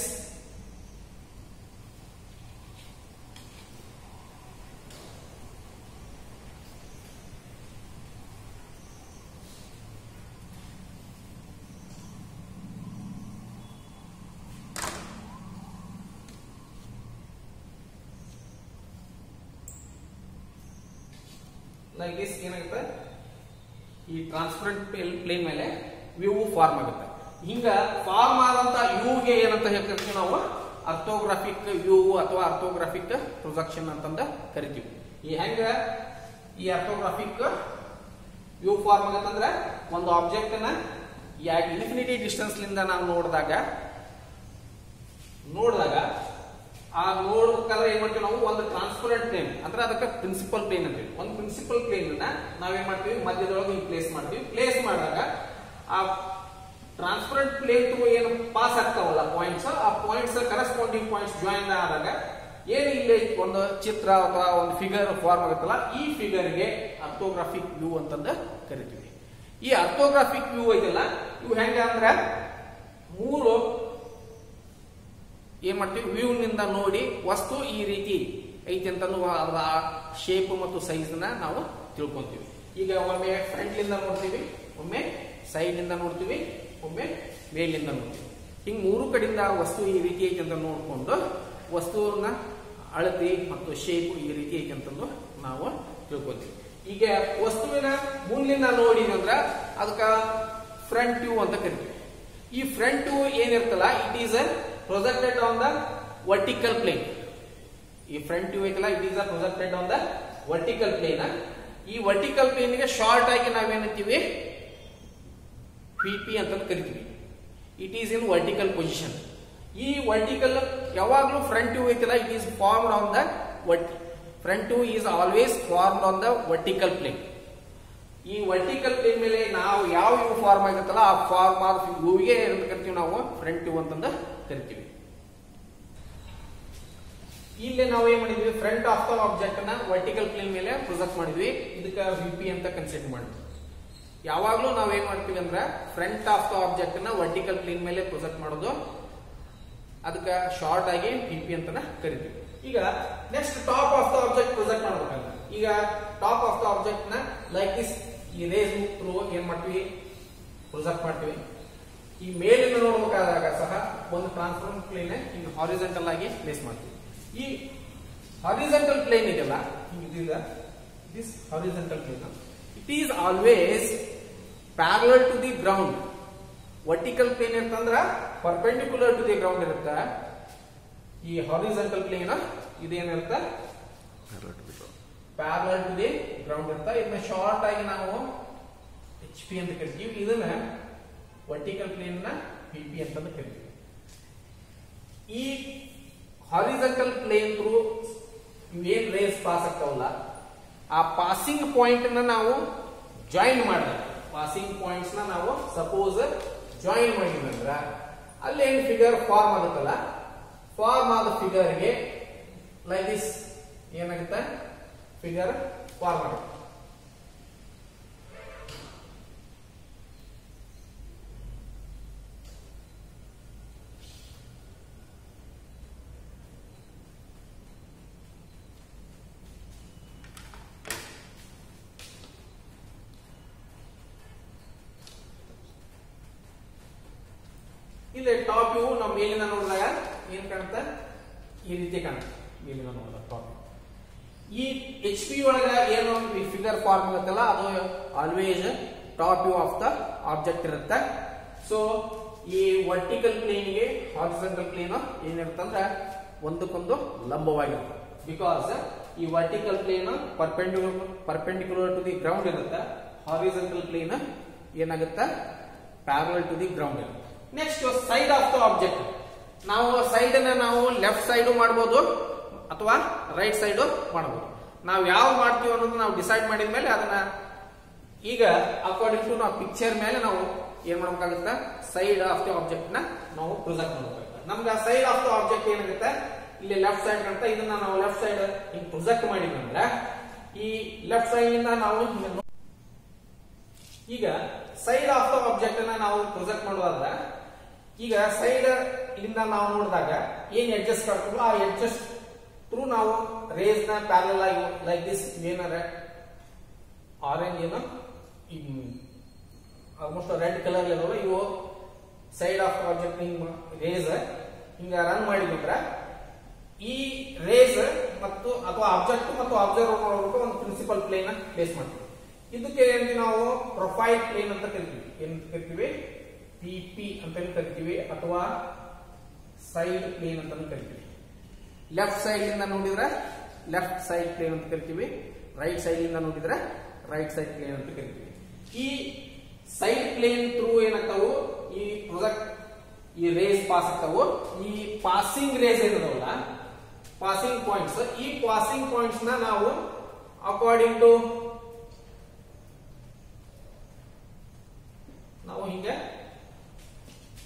ಲೈಕ್ ದಿಸ್ ಏನಾಗುತ್ತೆ ಈ ಟ್ರಾನ್ಸ್ಪರೆಂಟ್ ಪ್ಲೇನ್ ಮೇಲೆ ವ್ಯೂ ಫಾರ್ಮ್ ಆಗುತ್ತೆ ಹಿಂಗ ಫಾರ್ಮ್ ಆದಂತ ವ್ಯೂಗೆ ಏನಂತ ಹೇಳ್ತೀವಿ ನಾವು ಅರ್ಥೋಗ್ರಾಫಿಕ್ ವ್ಯೂ ಅಥವಾ ಅರ್ಥೋಗ್ರಾಫಿಕ್ ಪ್ರೊಜೆಕ್ಷನ್ ಅಂತಂದ ಕರಿತೀವಿ ಈ ಹೆಂಗ ಈ ಅರ್ಥೋಗ್ರಾಫಿಕ್ ವ್ಯೂ ಫಾರ್ಮ್ ಆಗತ್ತಂದ್ರೆ ಒಂದು ಆಬ್ಜೆಕ್ಟ್ ನ ಇನ್ಫಿನಿಟಿ ಡಿಸ್ಟೆನ್ಸ್ ಲಿಂದ ನಾವು ನೋಡಿದಾಗ ನೋಡಿದಾಗ ಆ ನೋಡ್ಬೇಕಾದ್ರೆ ಏನ್ ಮಾಡ್ತೀವಿ ನಾವು ಒಂದು ಟ್ರಾನ್ಸ್ಪರೆಂಟ್ ಪ್ಲೇನ್ ಅಂದ್ರೆ ಅದಕ್ಕೆ ಪ್ರಿನ್ಸಿಪಲ್ ಪ್ಲೇನ್ ಅಂತೀವಿ ಒಂದು ಪ್ರಿನ್ಸಿಪಲ್ ಪ್ಲೇನ್ ಅನ್ನ ನಾವೇನ್ ಮಾಡ್ತೀವಿ ಮಧ್ಯದೊಳಗೆ ಹಿಂಗ್ ಪ್ಲೇಸ್ ಮಾಡ್ತೀವಿ ಪ್ಲೇಸ್ ಮಾಡಿದಾಗ ಆ ಟ್ರಾನ್ಸ್ಪರೆಂಟ್ ಪ್ಲೇನ್ ಥ್ರೂ ಏನು ಪಾಸ್ ಆಗ್ತಾವಲ್ಲ ಪಾಯಿಂಟ್ಸ್ ಆ ಪಾಯಿಂಟ್ಸ್ ಕರೆಸ್ಪಾಂಡಿಂಗ್ ಪಾಯಿಂಟ್ಸ್ ಜಾಯಿನ್ ಆದಾಗ ಏನು ಇಲ್ಲಿ ಒಂದು ಚಿತ್ರ ಅಥವಾ ಒಂದು ಫಿಗರ್ ಫಾರ್ಮ್ ಆಗುತ್ತಲ್ಲ ಈ ಫಿಗರ್ಗೆ ಅರ್ಥೋಗ್ರಾಫಿಕ್ ವ್ಯೂ ಅಂತಂದು ಕರಿತೀವಿ ಈ ಅರ್ಥೋಗ್ರಾಫಿಕ್ ವ್ಯೂ ಐತಲ್ಲ ಇವು ಹೆಂಗ ಅಂದ್ರೆ ಮೂರು ಏನ್ ಮಾಡ್ತೀವಿ ವ್ಯೂ ನಿಂದ ನೋಡಿ ವಸ್ತು ಈ ರೀತಿ ಐತಿ ಅಂತ ಅದರ ಶೇಪ್ ಮತ್ತು ಸೈಜ್ ನ ನಾವು ತಿಳ್ಕೊಂತೀವಿ ಈಗ ಒಮ್ಮೆ ಫ್ರಂಟ್ ಲಿಂದ ನೋಡ್ತೀವಿ ಒಮ್ಮೆ ಸೈಡ್ ನಿಂದ ನೋಡ್ತೀವಿ ಒಮ್ಮೆ ಮೇಲಿಂದ ನೋಡ್ತೀವಿ ಹಿಂಗ್ ಮೂರು ಕಡೆಯಿಂದ ವಸ್ತು ಈ ರೀತಿ ಐತಿ ಅಂತ ನೋಡ್ಕೊಂಡು ವಸ್ತುವನ್ನ ಅಳತಿ ಮತ್ತು ಶೇಪ್ ಈ ರೀತಿ ಐತಿ ಅಂತಂದು ನಾವು ತಿಳ್ಕೊಂತೀವಿ ಈಗ ವಸ್ತುವಿನ ಮುಂದಿನ ನೋಡಿದಂದ್ರ ಅದಕ್ಕ ಫ್ರಂಟ್ ವ್ಯೂ ಅಂತ ಕರಿತೀವಿ ಈ ಫ್ರಂಟ್ ವ್ಯೂ ಏನಿರ್ತಲ್ಲ it is projected on the vertical plane ಈ ಫ್ರಂಟ್ ವ್ಯೂ ಐತಲ್ಲ it is projected on the vertical plane ಈ ವರ್ಟಿಕಲ್ ಪ್ಲೇನ್ ಗೆ ಶಾರ್ಟ್ ಆಗಿ ನಾವೇನಂತೀವಿ ಪಿ ಪಿ ಅಂತ ಕರಿತೀವಿ it is in vertical position ಈ ವರ್ಟಿಕಲ್ ಯಾವಾಗ್ಲೂ ಫ್ರಂಟ್ ವ್ಯೂ ಐತಲ್ಲ it is formed on the ವರ್ಟಿ front view is always formed on the vertical plane ಈ ವರ್ಟಿಕಲ್ ಪ್ಲೇನ್ ಮೇಲೆ ನಾವು ಯಾವ ವ್ಯೂ ಫಾರ್ಮ್ ಆಗಿರುತ್ತಲ್ಲ ಆ ಫಾರ್ಮ್ ಆದ ವ್ಯೂಗೆ ಏನಂತ ಕರಿತೀವಿ ನಾವು ಫ್ರಂಟ್ ವ್ಯೂ ಅಂತಂದ ಕರಿತೀವಿ ಇಲ್ಲಿ ನಾವು ಏನ್ ಮಾಡಿದ್ವಿ ಫ್ರಂಟ್ ಆಫ್ ದ ಆಬ್ಜೆಕ್ಟ್ ನ ವರ್ಟಿಕಲ್ ಪ್ಲೇನ್ ಮೇಲೆ ಪ್ರೊಜೆಕ್ಟ್ ಮಾಡಿದ್ವಿ ಇದಕ್ಕೆ ವಿ ಪಿ ಅಂತ ಕನ್ಸಿಡರ್ ಮಾಡಿದ್ವಿ ಯಾವಾಗ್ಲೂ ನಾವ್ ಏನ್ ಮಾಡ್ತೀವಿ ಅಂದ್ರೆ ಫ್ರಂಟ್ ಆಫ್ ದ ಆಬ್ಜೆಕ್ಟ್ ನ ವರ್ಟಿಕಲ್ ಪ್ಲೇನ್ ಮೇಲೆ ಪ್ರೊಜೆಕ್ಟ್ ಮಾಡೋದು ಅದಕ್ಕೆ ಶಾರ್ಟ್ ಆಗಿ ವಿ ಪಿ ಅಂತ ಕರಿತೀವಿ ಈಗ next top of the object project ಮಾಡ್ಬೇಕಂತ ಈಗ ಟಾಪ್ ಆಫ್ ದ ಆಬ್ಜೆಕ್ಟ್ ನ ಲೈಕ್ ದಿಸ್ ಈ ರೇಸ್ ಥ್ರೂ ಏನ್ ಮಾಡ್ತೀವಿ ಪ್ರೊಜೆಕ್ಟ್ ಮಾಡ್ತೀವಿ ಈ ಮೇಲಿಂದ ನೋಡ್ಬೇಕಾದಾಗ ಸಹ ಒಂದು ಟ್ರಾನ್ಸ್ಫಾರ್ಮ್ ಪ್ಲೇನ್ ಹಿಂಗ್ ಹಾರಿಜೆಂಟಲ್ ಆಗಿ ಪ್ಲೇಸ್ ಮಾಡ್ತೀವಿ ಈ ಹಾರಿಜೆಂಟಲ್ ಪ್ಲೇನ್ ಇದೆಯಲ್ಲ ಹಿಂಗಿದಿಲ್ಲ this horizontal plane it is always parallel to the ground vertical plane ಇರ್ತಂದ್ರ ಪರ್ಪೆಂಡಿಕ್ಯುಲರ್ ಟು ದಿ ಗ್ರೌಂಡ್ ಇರುತ್ತೆ ಈ ಹಾರಿಜೆಂಟಲ್ ಪ್ಲೇನ್ ಇದೇನಿರುತ್ತೆ ಪ್ಯಾರಲಲ್ ಟು ದಿ ಗ್ರೌಂಡ್ ಇರುತ್ತೆ ಇದನ್ನ ಶಾರ್ಟ್ ಆಗಿ ನಾವು ಎಚ್ ಪಿ ಅಂತ ಕರಿತೀವಿ ಇದನ್ನ ವರ್ಟಿಕಲ್ ಪ್ಲೇನ್ ನ ಪಿ ಪಿ ಅಂತ ಕರಿತೀವಿ ಈ ಹಾರಿಜೆಂಟಲ್ ಪ್ಲೇನ್ ಥ್ರೂ ಇವೇನ್ ರೇಸ್ ಪಾಸ್ ಆಗ್ತಾವಲ್ಲ ಆ ಪಾಸಿಂಗ್ ಪಾಯಿಂಟ್ ನ ನಾವು ಜಾಯಿನ್ ಮಾಡಿದ್ರೆ ಪಾಸಿಂಗ್ ಪಾಯಿಂಟ್ಸ್ ನ ನಾವು ಸಪೋಸ್ ಜಾಯಿನ್ ಮಾಡಿದ್ವಿ ಅಂದ್ರ ಅಲ್ಲಿ ಏನ್ ಫಿಗರ್ ಫಾರ್ಮ್ ಆಗುತ್ತಲ್ಲ ಫಾರ್ಮ್ ಆದ ಫಿಗರ್ಗೆ ಲೈಕ್ ದಿಸ್ ಏನಾಗುತ್ತೆ ಫಿಗರ್ ಫಾರ್ಮ್ ಆಗುತ್ತೆ ಇಲ್ಲಿ ಟಾಪ್ ವ್ಯೂ ನಾವು ಮೇಲಿನ ನೋಡಿದಾಗ ಏನ್ ಕಾಣುತ್ತೆ ಈ ರೀತಿ ಕಾಣುತ್ತೆ ಮೇಲಿನ ನೋಡಿದಾಗ ಟಾಪ್ ಈ ಎಚ್ ಪಿ ಒಳಗ ಏನು ಫಿಗರ್ ಫಾರ್ಮ್ ಆಗುತ್ತಲ್ಲ ಅದು always top view of the object ಇರುತ್ತೆ ಸೊ ಈ ವರ್ಟಿಕಲ್ ಪ್ಲೇನ್ಗೆ ಹಾರಿಜೆಂಟಲ್ ಪ್ಲೇನ್ ಏನಿರುತ್ತಂದ್ರೆ ಒಂದಕ್ಕೊಂದು ಲಂಬವಾಗಿರುತ್ತೆ ಬಿಕಾಸ್ ಈ vertical plane perpendicular perpendicular to the ground ಇರುತ್ತೆ ಹಾರಿಜೆಂಟಲ್ ಪ್ಲೇನ್ ಏನಾಗುತ್ತೆ ಪ್ಯಾರಲ್ ಟು ದಿ ಗ್ರೌಂಡ್ ಇರುತ್ತೆ next side of the object ನಾವು ಸೈಡ್ ನ ನಾವು ಲೆಫ್ಟ್ ಸೈಡ್ ಮಾಡಬಹುದು ಅಥವಾ ರೈಟ್ ಸೈಡ್ ಮಾಡಬಹುದು ನಾವು ಯಾವ ಮಾಡ್ತೀವಿ ಅನ್ನೋದು ನಾವು ಡಿಸೈಡ್ ಮಾಡಿದ ಮೇಲೆ ಅದನ್ನ ಈಗ ಅಕಾರ್ಡಿಂಗ್ ಟು ನಾವು ಪಿಕ್ಚರ್ ಮೇಲೆ ನಾವು ಏನ್ ಮಾಡ್ಬೇಕಾಗುತ್ತೆ ಸೈಡ್ ಆಫ್ ದ ಆಬ್ಜೆಕ್ಟ್ ನ ನಾವು ಪ್ರೊಜೆಕ್ಟ್ ಮಾಡ್ಬೇಕಾಗುತ್ತೆ ನಮ್ಗೆ ಸೈಡ್ ಆಫ್ ದ ಆಬ್ಜೆಕ್ಟ್ ಏನಾಗುತ್ತೆ ಇಲ್ಲಿ ಲೆಫ್ಟ್ ಸೈಡ್ ಅಂತ ಇದನ್ನ ನಾವು ಲೆಫ್ಟ್ ಸೈಡ್ ಹಿಂಗ್ ಪ್ರೊಜೆಕ್ಟ್ ಮಾಡಿದ್ವಿ ಅಂದ್ರೆ ಈ ಲೆಫ್ಟ್ ಸೈಡ್ ಇಂದ ನಾವು ಹಿಂಗೆ ನೋ- ಈಗ ಸೈಡ್ ಆಫ್ ದ ಆಬ್ಜೆಕ್ಟ್ ಅನ್ನ ನಾವು ಪ್ರೊಜೆಕ್ಟ್ ಮಾಡುವಾಗ ಈಗ ಸೈಡ್ ಇಂದ ನಾವು ನೋಡಿದಾಗ ಏನ್ ಅಡ್ಜಸ್ಟ್ ಆಗ್ತದೋ ಆ ಅಡ್ಜಸ್ಟ್ ಥ್ರೂ ನಾವು ರೇಸ್ ನ ಪ್ಯಾರಲ್ ಆಗಿ ಲೈಕ್ ದಿಸ್ ಏನಾರ ಆರೆಂಜ್ ಏನು ಆಲ್ಮೋಸ್ಟ್ ರೆಡ್ ಕಲರ್ ಇದಾವ ಇವು ಸೈಡ್ ಆಫ್ ಆಬ್ಜೆಕ್ಟ್ ಹಿಂಗ್ ರೇಸ್ ಹಿಂಗ ರನ್ ಮಾಡಿಬಿಟ್ರೆ ಈ ರೇಸ್ ಮತ್ತು ಅಥವಾ ಆಬ್ಜೆಕ್ಟ್ ಮತ್ತು ಅಬ್ಸರ್ವ್ ಮಾಡೋದಕ್ಕೆ ಒಂದು ಪ್ರಿನ್ಸಿಪಲ್ ಪ್ಲೇನ್ ಪ್ಲೇಸ್ ಮಾಡ್ತೀವಿ ಇದಕ್ಕೆ ಏನಂತೀವಿ ನಾವು ಪ್ರೊಫೈಲ್ ಪ್ಲೇನ್ ಅಂತ ಕರಿತೀವಿ ಏನಂತ ಕರಿತೀವಿ ಪಿ ಪಿ ಅಂತ ಕರಿತೀವಿ ಅಥವಾ ಸೈಡ್ ಪ್ಲೇನ್ ಅಂತ ಕರಿತೀವಿ ಲೆಫ್ಟ್ ಸೈಡ್ ಇಂದ ನೋಡಿದ್ರೆ ಲೆಫ್ಟ್ ಸೈಡ್ ಪ್ಲೇನ್ ಅಂತ ಕರಿತೀವಿ ರೈಟ್ ಸೈಡ್ ಇಂದ ನೋಡಿದ್ರೆ ರೈಟ್ ಸೈಡ್ ಪ್ಲೇನ್ ಅಂತ ಕರಿತೀವಿ ಈ ಸೈಡ್ ಪ್ಲೇನ್ ಥ್ರೂ ಏನಾಗ್ತಾವು ಈ ಪ್ರೊಜೆಕ್ಟ್ ಈ ರೇಸ್ ಪಾಸ್ ಆಗ್ತಾವು ಈ ಪಾಸಿಂಗ್ ರೇಸ್ ಏನಿದಾವಲ್ಲ ಪಾಸಿಂಗ್ ಪಾಯಿಂಟ್ಸ್ ಈ ಪಾಸಿಂಗ್ ಪಾಯಿಂಟ್ಸ್ ನ ನಾವು ಅಕಾರ್ಡಿಂಗ್ ಟು ನಾವು ಹಿಂಗೆ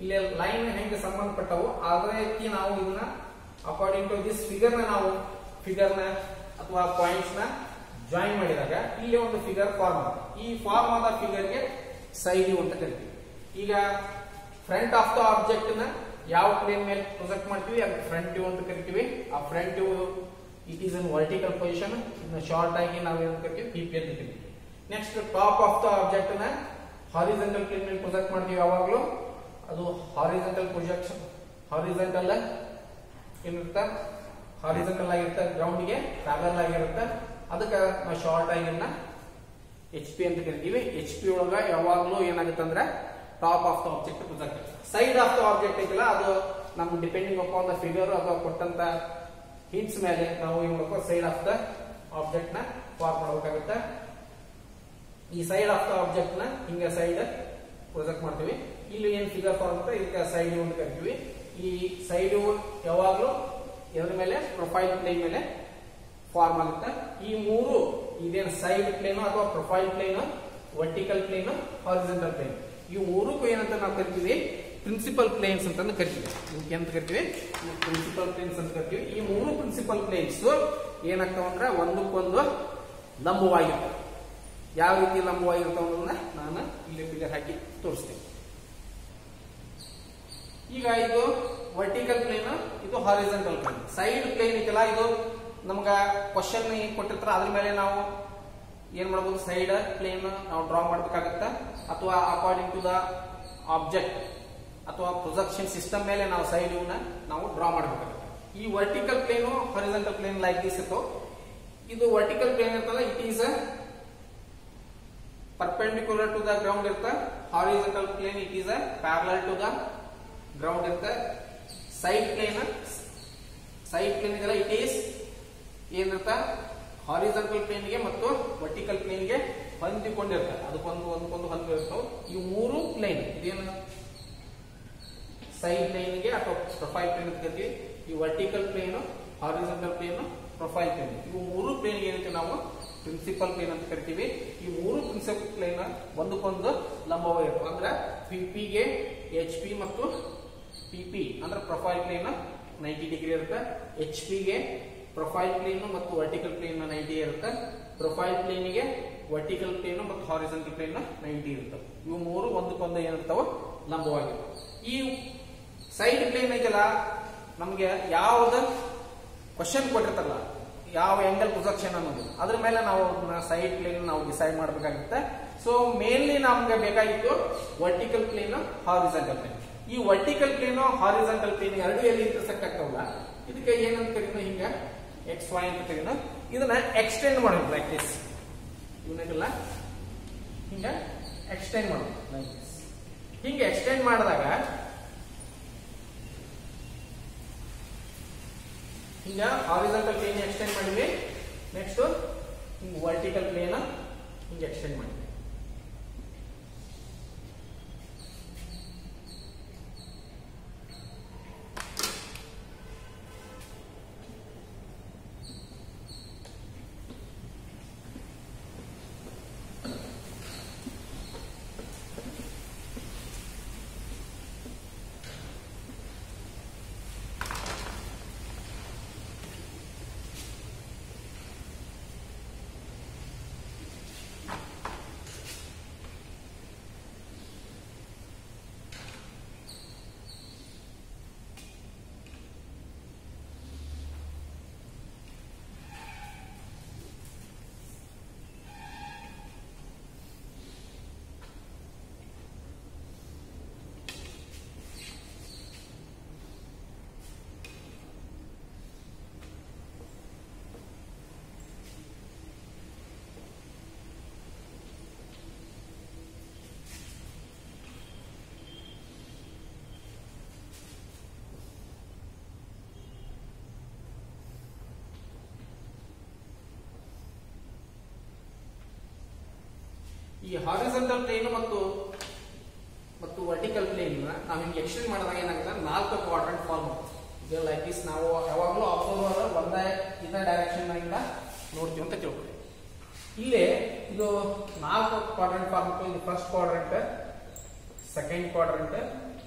ಇಲ್ಲಿ ಲೈನ್ ಹೆಂಗೆ ಸಂಬಂಧಪಟ್ಟವು ಅದೇ ರೀತಿ ನಾವು ಇದನ್ನ ಅಕಾರ್ಡಿಂಗ್ ಟು ದಿಸ್ ಫಿಗರ್ ನ ನಾವು ಫಿಗರ್ ನ ಅಥವಾ ಪಾಯಿಂಟ್ಸ್ ನ ಜಾಯಿನ್ ಮಾಡಿದಾಗ ಇಲ್ಲಿ ಒಂದು ಫಿಗರ್ ಫಾರ್ಮ್ ಈ ಫಾರ್ಮ್ ಆದ ಫಿಗರ್ ಗೆ ಸೈಡ್ ಅಂತ ಕರಿತೀವಿ ಈಗ ಫ್ರಂಟ್ ಆಫ್ ದ ಆಬ್ಜೆಕ್ಟ್ ನ ಯಾವ ಪ್ಲೇನ್ ಮೇಲೆ ಪ್ರೊಜೆಕ್ಟ್ ಮಾಡ್ತೀವಿ ಅದು ಫ್ರಂಟ್ ವ್ಯೂ ಅಂತ ಕರಿತೀವಿ ಆ front view it is in vertical position ಇನ್ನು ಶಾರ್ಟ್ ಆಗಿ ನಾವು ಏನು ಕರಿತೀವಿ ಪಿ ಪಿ ಅಂತ ಕರಿತೀವಿ next top of the object ನ ಹಾರಿಜೆಂಟಲ್ ಪ್ಲೇನ್ ಮೇಲೆ ಪ್ರೊಜೆಕ್ಟ್ ಮಾಡ್ತೀವಿ ಯಾವಾಗಲೂ ಅದು ಹಾರಿಜೆಂಟಲ್ ಪ್ರೊಜೆಕ್ಷನ್ ಹಾರಿಜೆಂಟಲ್ ಏನಿರುತ್ತೆ ಹಾರಿಜೆಂಟಲ್ ಆಗಿರುತ್ತೆ ಗ್ರೌಂಡ್ ಗೆ ಪ್ಯಾರಲ್ ಆಗಿರುತ್ತೆ ಅದಕ್ಕೆ ನಾವು ಶಾರ್ಟ್ ಆಗಿನ ಎಚ್ ಪಿ ಅಂತ ಕರಿತೀವಿ ಎಚ್ ಪಿ ಒಳಗ ಯಾವಾಗಲೂ ಏನಾಗುತ್ತೆ ಅಂದ್ರೆ top of the object project side of the object ಐತಲ್ಲ ಅದು ನಮ್ ಡಿಪೆಂಡಿಂಗ್ ಅಪಾನ್ ದ ಫಿಗರ್ ಅಥವಾ ಕೊಟ್ಟಂತ ಹಿಂಟ್ಸ್ ಮೇಲೆ ನಾವು ಏನ್ ಮಾಡ್ಬೇಕು ಸೈಡ್ ಆಫ್ ದ ಆಬ್ಜೆಕ್ಟ್ ನ ಫಾರ್ಮ್ ಮಾಡಬೇಕಾಗುತ್ತೆ ಈ ಸೈಡ್ ಆಫ್ ದ ಆಬ್ಜೆಕ್ಟ್ ನ ಹಿಂಗೆ ಸೈಡ್ ಪ್ರೊಜೆಕ್ಟ್ ಮಾಡ್ತೀವಿ ಇಲ್ಲಿ ಏನ್ ಫಿಗರ್ ಫಾರ್ಮ್ ಅಂತ ಇದಕ್ಕೆ ಸೈಡ್ ಅಂತ ಕರಿತೀವಿ ಈ ಸೈಡ್ ಯಾವಾಗಲೂ ಎದ್ರ ಮೇಲೆ ಪ್ರೊಫೈಲ್ ಪ್ಲೇನ್ ಮೇಲೆ ಫಾರ್ಮ್ ಆಗುತ್ತೆ ಈ ಮೂರು ಇದೇನು ಸೈಡ್ ಪ್ಲೇನ್ ಅಥವಾ profile plane vertical plane horizontal plane ಈ ಮೂರಕ್ಕೂ ಏನಂತ ನಾವು ಕರಿತೀವಿ ಪ್ರಿನ್ಸಿಪಲ್ ಪ್ಲೇನ್ಸ್ ಅಂತ ಕರಿತೀವಿ ಇವಕ್ಕೆ ಅಂತ ಕರಿತೀವಿ ಪ್ರಿನ್ಸಿಪಲ್ ಪ್ಲೇನ್ಸ್ ಅಂತ ಕರಿತೀವಿ ಈ ಮೂರು ಪ್ರಿನ್ಸಿಪಲ್ ಪ್ಲೇನ್ಸ್ ಏನಾಗ್ತಾವ ಅಂದ್ರೆ ಒಂದಕ್ಕೊಂದು ಲಂಬವಾಗಿರ್ತವೆ ಯಾವ ರೀತಿ ಲಂಬವಾಗಿರ್ತಾವ ಅನ್ನೋದನ್ನ ನಾನು ಇಲ್ಲಿ ಫಿಗರ್ ಹಾಕಿ ತೋರಿಸ್ತೀನಿ ಈಗ ಇದು ವರ್ಟಿಕಲ್ ಪ್ಲೇನ್ ಇದು ಹಾರಿಜೆಂಟಲ್ ಪ್ಲೇನ್ ಸೈಡ್ ಪ್ಲೇನ್ ಐತಲ್ಲ ಇದು ನಮ್ಗ ಕ್ವಶನ್ ಕೊಟ್ಟಿರ್ತಾರ ಅದ್ರ ಮೇಲೆ ನಾವು ಏನ್ ಮಾಡ್ಬೋದು ಸೈಡ್ ಪ್ಲೇನ್ ನಾವು ಡ್ರಾ ಮಾಡ್ಬೇಕಾಗತ್ತ ಅಥವಾ ಅಕಾರ್ಡಿಂಗ್ ಟು ದ ಆಬ್ಜೆಕ್ಟ್ ಅಥವಾ ಪ್ರೊಜೆಕ್ಷನ್ ಸಿಸ್ಟಮ್ ಮೇಲೆ ನಾವು ಸೈಡ್ ಇವನ್ನ ನಾವು ಡ್ರಾ ಮಾಡಬೇಕಾಗುತ್ತೆ ಈ vertical plane horizontal plane like this ಇತ್ತು ಇದು ವರ್ಟಿಕಲ್ ಪ್ಲೇನ್ ಇರ್ತಲ್ಲ it is perpendicular to the ground ಇರುತ್ತೆ horizontal plane it is a parallel to the ground ಇರುತ್ತೆ ಸೈಡ್ ಪ್ಲೇನ್ ಸೈಡ್ ಪ್ಲೇನ್ ಇದೆಲ್ಲ ಇಟ್ ಈಸ್ ಏನಿರುತ್ತ ಹಾರಿಜೆಂಟಲ್ ಪ್ಲೇನ್ಗೆ ಮತ್ತು ವರ್ಟಿಕಲ್ ಪ್ಲೇನ್ಗೆ ಹೊಂದಿಕೊಂಡಿರುತ್ತೆ ಅದಕ್ಕೊಂದು ಒಂದಕ್ಕೊಂದು ಹೊಂದಿರ್ತಾವೆ ಈ ಮೂರು ಪ್ಲೇನ್ ಇದೇನು ಸೈಡ್ ಪ್ಲೇನ್ಗೆ ಅಥವಾ ಪ್ರೊಫೈಲ್ ಪ್ಲೇನ್ ಅಂತ ಕರಿತೀವಿ ಈ vertical plane horizontal plane profile plane ಇವು ಮೂರು ಪ್ಲೇನ್ ಏನಂತೀವಿ ನಾವು ಪ್ರಿನ್ಸಿಪಲ್ ಪ್ಲೇನ್ ಅಂತ ಕರಿತೀವಿ ಈ ಮೂರು ಪ್ರಿನ್ಸಿಪಲ್ ಪ್ಲೇನ್ ಒಂದಕ್ಕೊಂದು ಲಂಬವಾಗಿರ್ತವೆ ಅಂದ್ರೆ ಪಿ ಪಿಗೆ ಎಚ್ ಪಿ ಮತ್ತು ಪಿ ಪಿ ಅಂದ್ರೆ ಪ್ರೊಫೈಲ್ ಪ್ಲೇನ್ ನೈಂಟಿ ಡಿಗ್ರಿ ಇರುತ್ತೆ ಎಚ್ ಪಿಗೆ ಪ್ರೊಫೈಲ್ ಪ್ಲೇನ್ ಮತ್ತು ವರ್ಟಿಕಲ್ ಪ್ಲೇನ್ ನೈಂಟಿ ಇರುತ್ತೆ ಪ್ರೊಫೈಲ್ ಪ್ಲೇನ್ಗೆ ವರ್ಟಿಕಲ್ ಪ್ಲೇನ್ ಮತ್ತು ಹಾರಿಜೆಂಟಲ್ ಪ್ಲೇನ್ ನೈಂಟಿ ಇರುತ್ತೆ ಇವು ಮೂರು ಒಂದಕ್ಕೊಂದು ಏನಿರ್ತಾವ ಲಂಬವಾಗಿರ್ತವೆ ಈ ಸೈಡ್ ಪ್ಲೇನ್ ಐತಲ್ಲ ನಮಗೆ ಯಾವ್ದ ಕ್ವಶನ್ ಕೊಟ್ಟಿರ್ತಾರಲ್ಲ ಯಾವ ಆಂಗಲ್ ಪ್ರೊಜೆಕ್ಷನ್ ಅನ್ನೋದು ಅದ್ರ ಮೇಲೆ ನಾವು ಸೈಡ್ ಪ್ಲೇನ್ ನಾವು ಡಿಸೈಡ್ ಮಾಡಬೇಕಾಗುತ್ತೆ ಸೊ ಮೇನ್ಲಿ ನಮ್ಗೆ ಬೇಕಾಗಿತ್ತು ವರ್ಟಿಕಲ್ ಪ್ಲೇನ್ ಹಾರಿಜೆಂಟಲ್ ಪ್ಲೇನ್ ಈ ವರ್ಟಿಕಲ್ ಪ್ಲೇನ್ ಹಾರಿಜೆಂಟಲ್ ಪ್ಲೇನ್ ಎರಡು ಎಲ್ಲಿ ಇಂಟರ್ಸೆಕ್ಟ್ ಆಗ್ತಾವಲ್ಲ ಇದಕ್ಕೆ ಏನಂತ ಕರೀನು ಹಿಂಗ ಎಕ್ಸ್ ವೈ ಅಂತ ಕರೀನು ಇದನ್ನ ಎಕ್ಸ್ಟೆಂಡ್ ಮಾಡೋದು ಲೈಕ್ ದಿಸ್ ಇವನ್ನೆಲ್ಲ ಹಿಂಗ ಎಕ್ಸ್ಟೆಂಡ್ ಮಾಡೋದು ಲೈಕ್ ದಿಸ್ ಹಿಂಗೆ ಎಕ್ಸ್ಟೆಂಡ್ ಮಾಡಿದಾಗ ಹಿಂಗ ಹಾರಿಜೆಂಟಲ್ ಪ್ಲೇನ್ ಎಕ್ಸ್ಟೆಂಡ್ ಮಾಡಿದ್ವಿ ನೆಕ್ಸ್ಟ್ ಹಿಂಗ ವರ್ಟಿಕಲ್ ಪ್ಲೇನ್ ಹಿಂಗೆ ಎಕ್ಸ್ಟೆಂಡ್ ಮಾಡಿದ್ವಿ ಈ ಹಾರಿಜೆಂಟಲ್ ಪ್ಲೇನ್ ಮತ್ತು ಮತ್ತು ವರ್ಟಿಕಲ್ ಪ್ಲೇನ್ ನಾವು ಹಿಂಗೆ ಎಕ್ಸ್ಟೆಂಡ್ ಮಾಡಿದಾಗ ಏನಾಗುತ್ತೆ ನಾಲ್ಕು ಕ್ವಾಡ್ರೆಂಟ್ ಫಾರ್ಮ್ ಇದೆ ಲೈಕ್ ದಿಸ್ ನಾವು ಯಾವಾಗಲೂ ಅಬ್ಸರ್ವರ್ ಒಂದೇ ಇದೇ ಡೈರೆಕ್ಷನ್ ಇಂದ ನೋಡ್ತೀವಿ ಅಂತ ತಿಳ್ಕೊಳ್ಳಿ ಇಲ್ಲಿ ಇದು ನಾಲ್ಕು ಕ್ವಾಡ್ರೆಂಟ್ ಫಾರ್ಮ್ ಇದು first quadrant second quadrant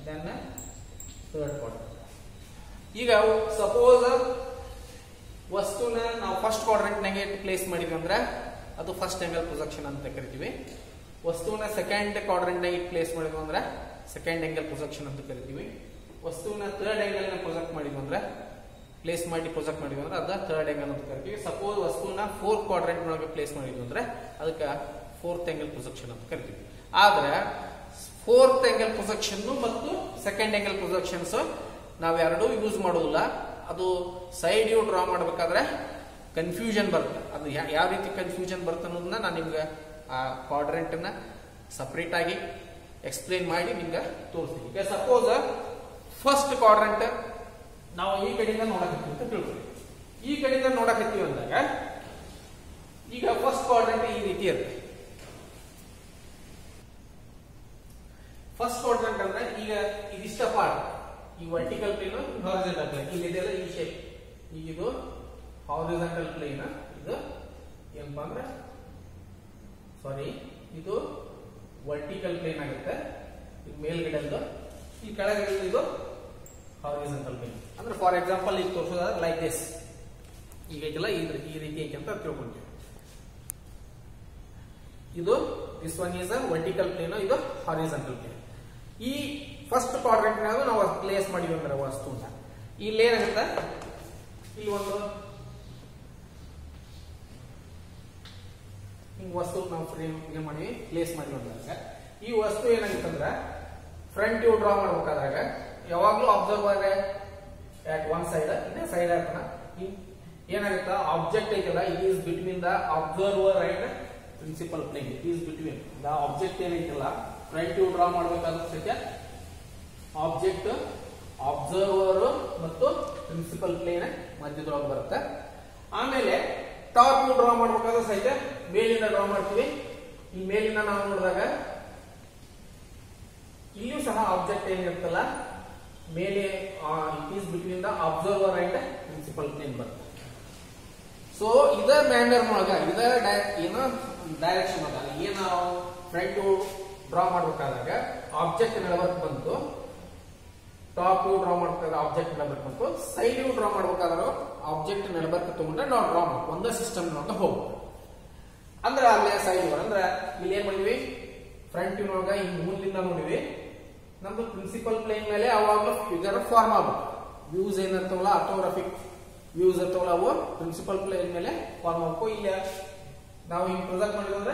then third quadrant ಈಗ ಸಪೋಸ್ ವಸ್ತುನ ನಾವು ಫಸ್ಟ್ ಕ್ವಾಡ್ರೆಂಟ್ನಾಗೆ ಪ್ಲೇಸ್ ಮಾಡಿದ್ವಿ ಅಂದ್ರೆ ಅದು ಫಸ್ಟ್ ಆಂಗಲ್ ಪ್ರೊಜೆಕ್ಷನ್ ಅಂತ ಕರಿತೀವಿ ವಸ್ತುವಿನ ಸೆಕೆಂಡ್ ಕ್ವಾಡ್ರೆಂಟ್ನಾಗ ಪ್ಲೇಸ್ ಮಾಡಿದ್ವಿ ಅಂದ್ರೆ ಸೆಕೆಂಡ್ ಆಂಗಲ್ ಪ್ರೊಜೆಕ್ಷನ್ ಅಂತ ಕರಿತೀವಿ ವಸ್ತುವಿನ ಥರ್ಡ್ ಆಂಗಲ್ ನ ಪ್ರೊಜೆಕ್ಟ್ ಮಾಡಿದ್ವಿ ಅಂದ್ರೆ ಪ್ಲೇಸ್ ಮಾಡಿ ಪ್ರೊಜೆಕ್ಟ್ ಮಾಡಿದ್ವಿ ಅಂದ್ರೆ ಅದ ಥರ್ಡ್ ಆಂಗಲ್ ಅಂತ ಕರಿತೀವಿ ಸಪೋಸ್ ವಸ್ತುವಿನ ಫೋರ್ತ್ ಕ್ವಾಡ್ರೆಂಟ್ ಒಳಗೆ ಪ್ಲೇಸ್ ಮಾಡಿದ್ವಿ ಅಂದ್ರೆ ಅದಕ್ಕೆ ಫೋರ್ತ್ ಆಂಗಲ್ ಪ್ರೊಜೆಕ್ಷನ್ ಅಂತ ಕರಿತೀವಿ ಆದ್ರೆ ಫೋರ್ತ್ ಆಂಗಲ್ ಪ್ರೊಜೆಕ್ಷನ್ ಮತ್ತು ಸೆಕೆಂಡ್ ಆಂಗಲ್ ಪ್ರೊಜೆಕ್ಷನ್ಸ್ ನಾವೆರಡೂ ಯೂಸ್ ಮಾಡೋದಿಲ್ಲ ಅದು ಸೈಡ್ ಯು ಡ್ರಾ ಮಾಡಬೇಕಾದ್ರೆ ಕನ್ಫ್ಯೂಷನ್ ಬರುತ್ತೆ ಅದು ಯಾ- ಯಾವ ರೀತಿ ಕನ್ಫ್ಯೂಷನ್ ಬರುತ್ತೆ ಅನ್ನೋದನ್ನ ನಾನು ನಿಮ್ಗೆ ಆ ಕ್ವಾಡ್ರೆಂಟ್ ನ ಸಪ್ರೇಟ್ ಆಗಿ ಎಕ್ಸ್ಪ್ಲೇನ್ ಮಾಡಿ ನಿಮ್ಗೆ ತೋರಿಸ್ತೀನಿ ಈಗ ಸಪೋಸ್ ಫಸ್ಟ್ ಕ್ವಾಡ್ರೆಂಟ್ ನಾವು ಈ ಕಡೆಯಿಂದ ನೋಡಕತ್ತೀವಿ ಅಂತ ತಿಳ್ಕೊಳ್ಳಿ ಈ ಕಡೆಯಿಂದ ನೋಡಕತ್ತೀವಿ ಅಂದಾಗ ಈಗ ಫಸ್ಟ್ ಕ್ವಾಡ್ರೆಂಟ್ ಈ ರೀತಿ ಇರುತ್ತೆ ಫಸ್ಟ್ ಕ್ವಾಡ್ರೆಂಟ್ ಅಂದ್ರೆ ಈಗ ಇದಿಷ್ಟ ಪಾರ್ಟ್ ಈ ವರ್ಟಿಕಲ್ ಪ್ಲೇನ್ ಹಾರಿಜೆಂಟಲ್ ಪ್ಲೇನ್ ಇಲ್ಲಿ ಇದೆಲ್ಲ ಈ ಶೇಪ್ ಈಗ ಇದು ಹಾರಿಜೆಂಟಲ್ ಪ್ಲೇನ್ ಇದು ಏನಪ್ಪಾ ಅಂದ್ರೆ ಸಾರಿ ಇದು ವರ್ಟಿಕಲ್ ಪ್ಲೇನ್ ಆಗುತ್ತೆ ಇದು ಮೇಲ್ಗಡೆದು ಈ ಕೆಳಗಡೆ ಇದು ಹಾರಿಜೆಂಟಲ್ ಪ್ಲೇನ್ ಅಂದ್ರೆ ಫಾರ್ ಎಕ್ಸಾಂಪಲ್ ಈಗ ತೋರಿಸೋದಾದ್ರೆ ಲೈಕ್ ದಿಸ್ ಈಗ ಐತಲ್ಲ ಈ ಈ ರೀತಿ ಐತೆ ಅಂತ ತಿಳ್ಕೊಂತೀವಿ ಇದು this one is a vertical plane ಇದು ಹಾರಿಜೆಂಟಲ್ ಪ್ಲೇನ್ ಈ ಫಸ್ಟ್ ಕ್ವಾಡ್ರೆಂಟ್ ನಾವು ಪ್ಲೇಸ್ ಮಾಡಿವಿ ಅಂದ್ರೆ ವಸ್ತುನ ಇಲ್ಲಿ ಏನಾಗುತ್ತೆ ಇಲ್ಲಿ ಒಂದು ಹಿಂಗ್ ವಸ್ತು ನಾವು ಫ್ರೇಮ್ ಏನ್ ಮಾಡಿವಿ ಪ್ಲೇಸ್ ಮಾಡಿವಿ ಅಂದಾಗ ಈ ವಸ್ತು ಏನಾಗುತ್ತಂದ್ರ ಫ್ರಂಟ್ ವ್ಯೂ ಡ್ರಾ ಮಾಡ್ಬೇಕಾದಾಗ ಯಾವಾಗ್ಲೂ ಅಬ್ಸರ್ವರ್ ಅಟ್ ಒನ್ ಸೈಡ್ ಇನ್ನೇ ಸೈಡ್ ಹಾಕೋಣ ಏನಾಗುತ್ತಾ ಆಬ್ಜೆಕ್ಟ್ ಐತಲ್ಲ it is between the observer and principal plane it is between the object ಏನೈತಲ್ಲ ಫ್ರಂಟ್ ವ್ಯೂ ಡ್ರಾ ಮಾಡ್ಬೇಕಾದ್ರೆ ಸತ್ಯ ಆಬ್ಜೆಕ್ಟ್ ಅಬ್ಸರ್ವರ್ ಮತ್ತು ಪ್ರಿನ್ಸಿಪಲ್ ಪ್ಲೇನ್ ಮಧ್ಯದೊಳಗೆ ಬರುತ್ತೆ ಆಮೇಲೆ ಟಾಪ್ ವ್ಯೂ ಡ್ರಾ ಮಾಡ್ಬೇಕಾದ್ರೆ ಸಹಿತ ಮೇಲಿಂದ ಡ್ರಾ ಮಾಡ್ತೀವಿ ಈ ಮೇಲಿಂದ ನಾವು ನೋಡಿದಾಗ ಇಲ್ಲಿಯೂ ಸಹ ಆಬ್ಜೆಕ್ಟ್ ಏನಿರುತ್ತಲ್ಲ ಮೇಲೆ it is between the observer and principal plane ಬರುತ್ತೆ ಸೊ ಇದ ಮ್ಯಾನರ್ ಒಳಗ ಇದ ಡೈ- ಏನೋ ಡೈರೆಕ್ಷನ್ ಒಳಗ ಏನ್ ನಾವು ಫ್ರಂಟ್ ಡ್ರಾ ಮಾಡ್ಬೇಕಾದಾಗ ಆಬ್ಜೆಕ್ಟ್ ನೆಲವರ್ಕ್ ಬಂತು ಟಾಪ್ ವ್ಯೂ ಡ್ರಾ ಮಾಡ್ಬೇಕಾದ್ರೆ ಆಬ್ಜೆಕ್ಟ್ ನೆಲಬರ್ಕ್ ಬಂತು ಸೈಡ್ ವ್ಯೂ ಡ್ರಾ ಮಾಡ್ಬೇಕಾದ್ರೆ ಆಬ್ಜೆಕ್ಟ್ ನೆಲಬರ್ಕ್ ತಗೊಂಡ್ರೆ ನಾವು ಡ್ರಾ ಮಾಡ್ಬೇಕು ಒಂದೇ ಸಿಸ್ಟಮ್ ಅಂತ ಹೋಗ್ಬೇಕು ಅಂದ್ರೆ ಅಲ್ಲೇ ಸೈಡ್ ವ್ಯೂ ಅಂದ್ರೆ ಇಲ್ಲಿ ಏನ್ ಮಾಡಿದ್ವಿ ಫ್ರಂಟ್ ವ್ಯೂ ಒಳಗ ಹಿಂಗ್ ಮುಂದಿಂದ ನೋಡಿವಿ ನಮ್ದು ಪ್ರಿನ್ಸಿಪಲ್ ಪ್ಲೇನ್ ಮೇಲೆ ಅವಾಗಲೂ ಫಿಗರ್ ಫಾರ್ಮ್ ಆಗ್ಬೇಕು ವ್ಯೂಸ್ ಏನಿರ್ತಾವಲ್ಲ ಆರ್ಥೋಗ್ರಾಫಿಕ್ ವ್ಯೂಸ್ ಇರ್ತಾವಲ್ಲ ಅವು ಪ್ರಿನ್ಸಿಪಲ್ ಪ್ಲೇನ್ ಮೇಲೆ ಫಾರ್ಮ್ ಆಗ್ಬೇಕು ಇಲ್ಲಿ ನಾವು ಹಿಂಗ್ ಪ್ರೊಜೆಕ್ಟ್ ಮಾಡಿದ್ವಿ ಅಂದ್ರೆ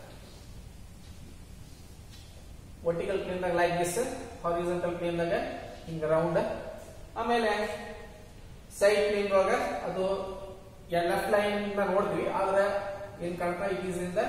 ವರ್ಟಿಕಲ್ ಪ್ಲೇನ್ದಾಗ ಲೈಕ್ ದಿಸ್ ಹಾರಿಜೆಂಟಲ್ ಪ್ಲೇನ್ದಾಗ ಹಿಂಗ ರೌಂಡ್ ಆಮೇಲೆ ಸೈಡ್ ಪ್ಲೇನ್ ಒಳಗ ಅದು ಲೆಫ್ಟ್ ಲೈನ್ ಇಂದ ನೋಡ್ತೀವಿ ಆದ್ರೆ ಏನ್ ಕಾಣ್ತಾ ಇಟ್ ಈಸ್ ಇನ್ ದ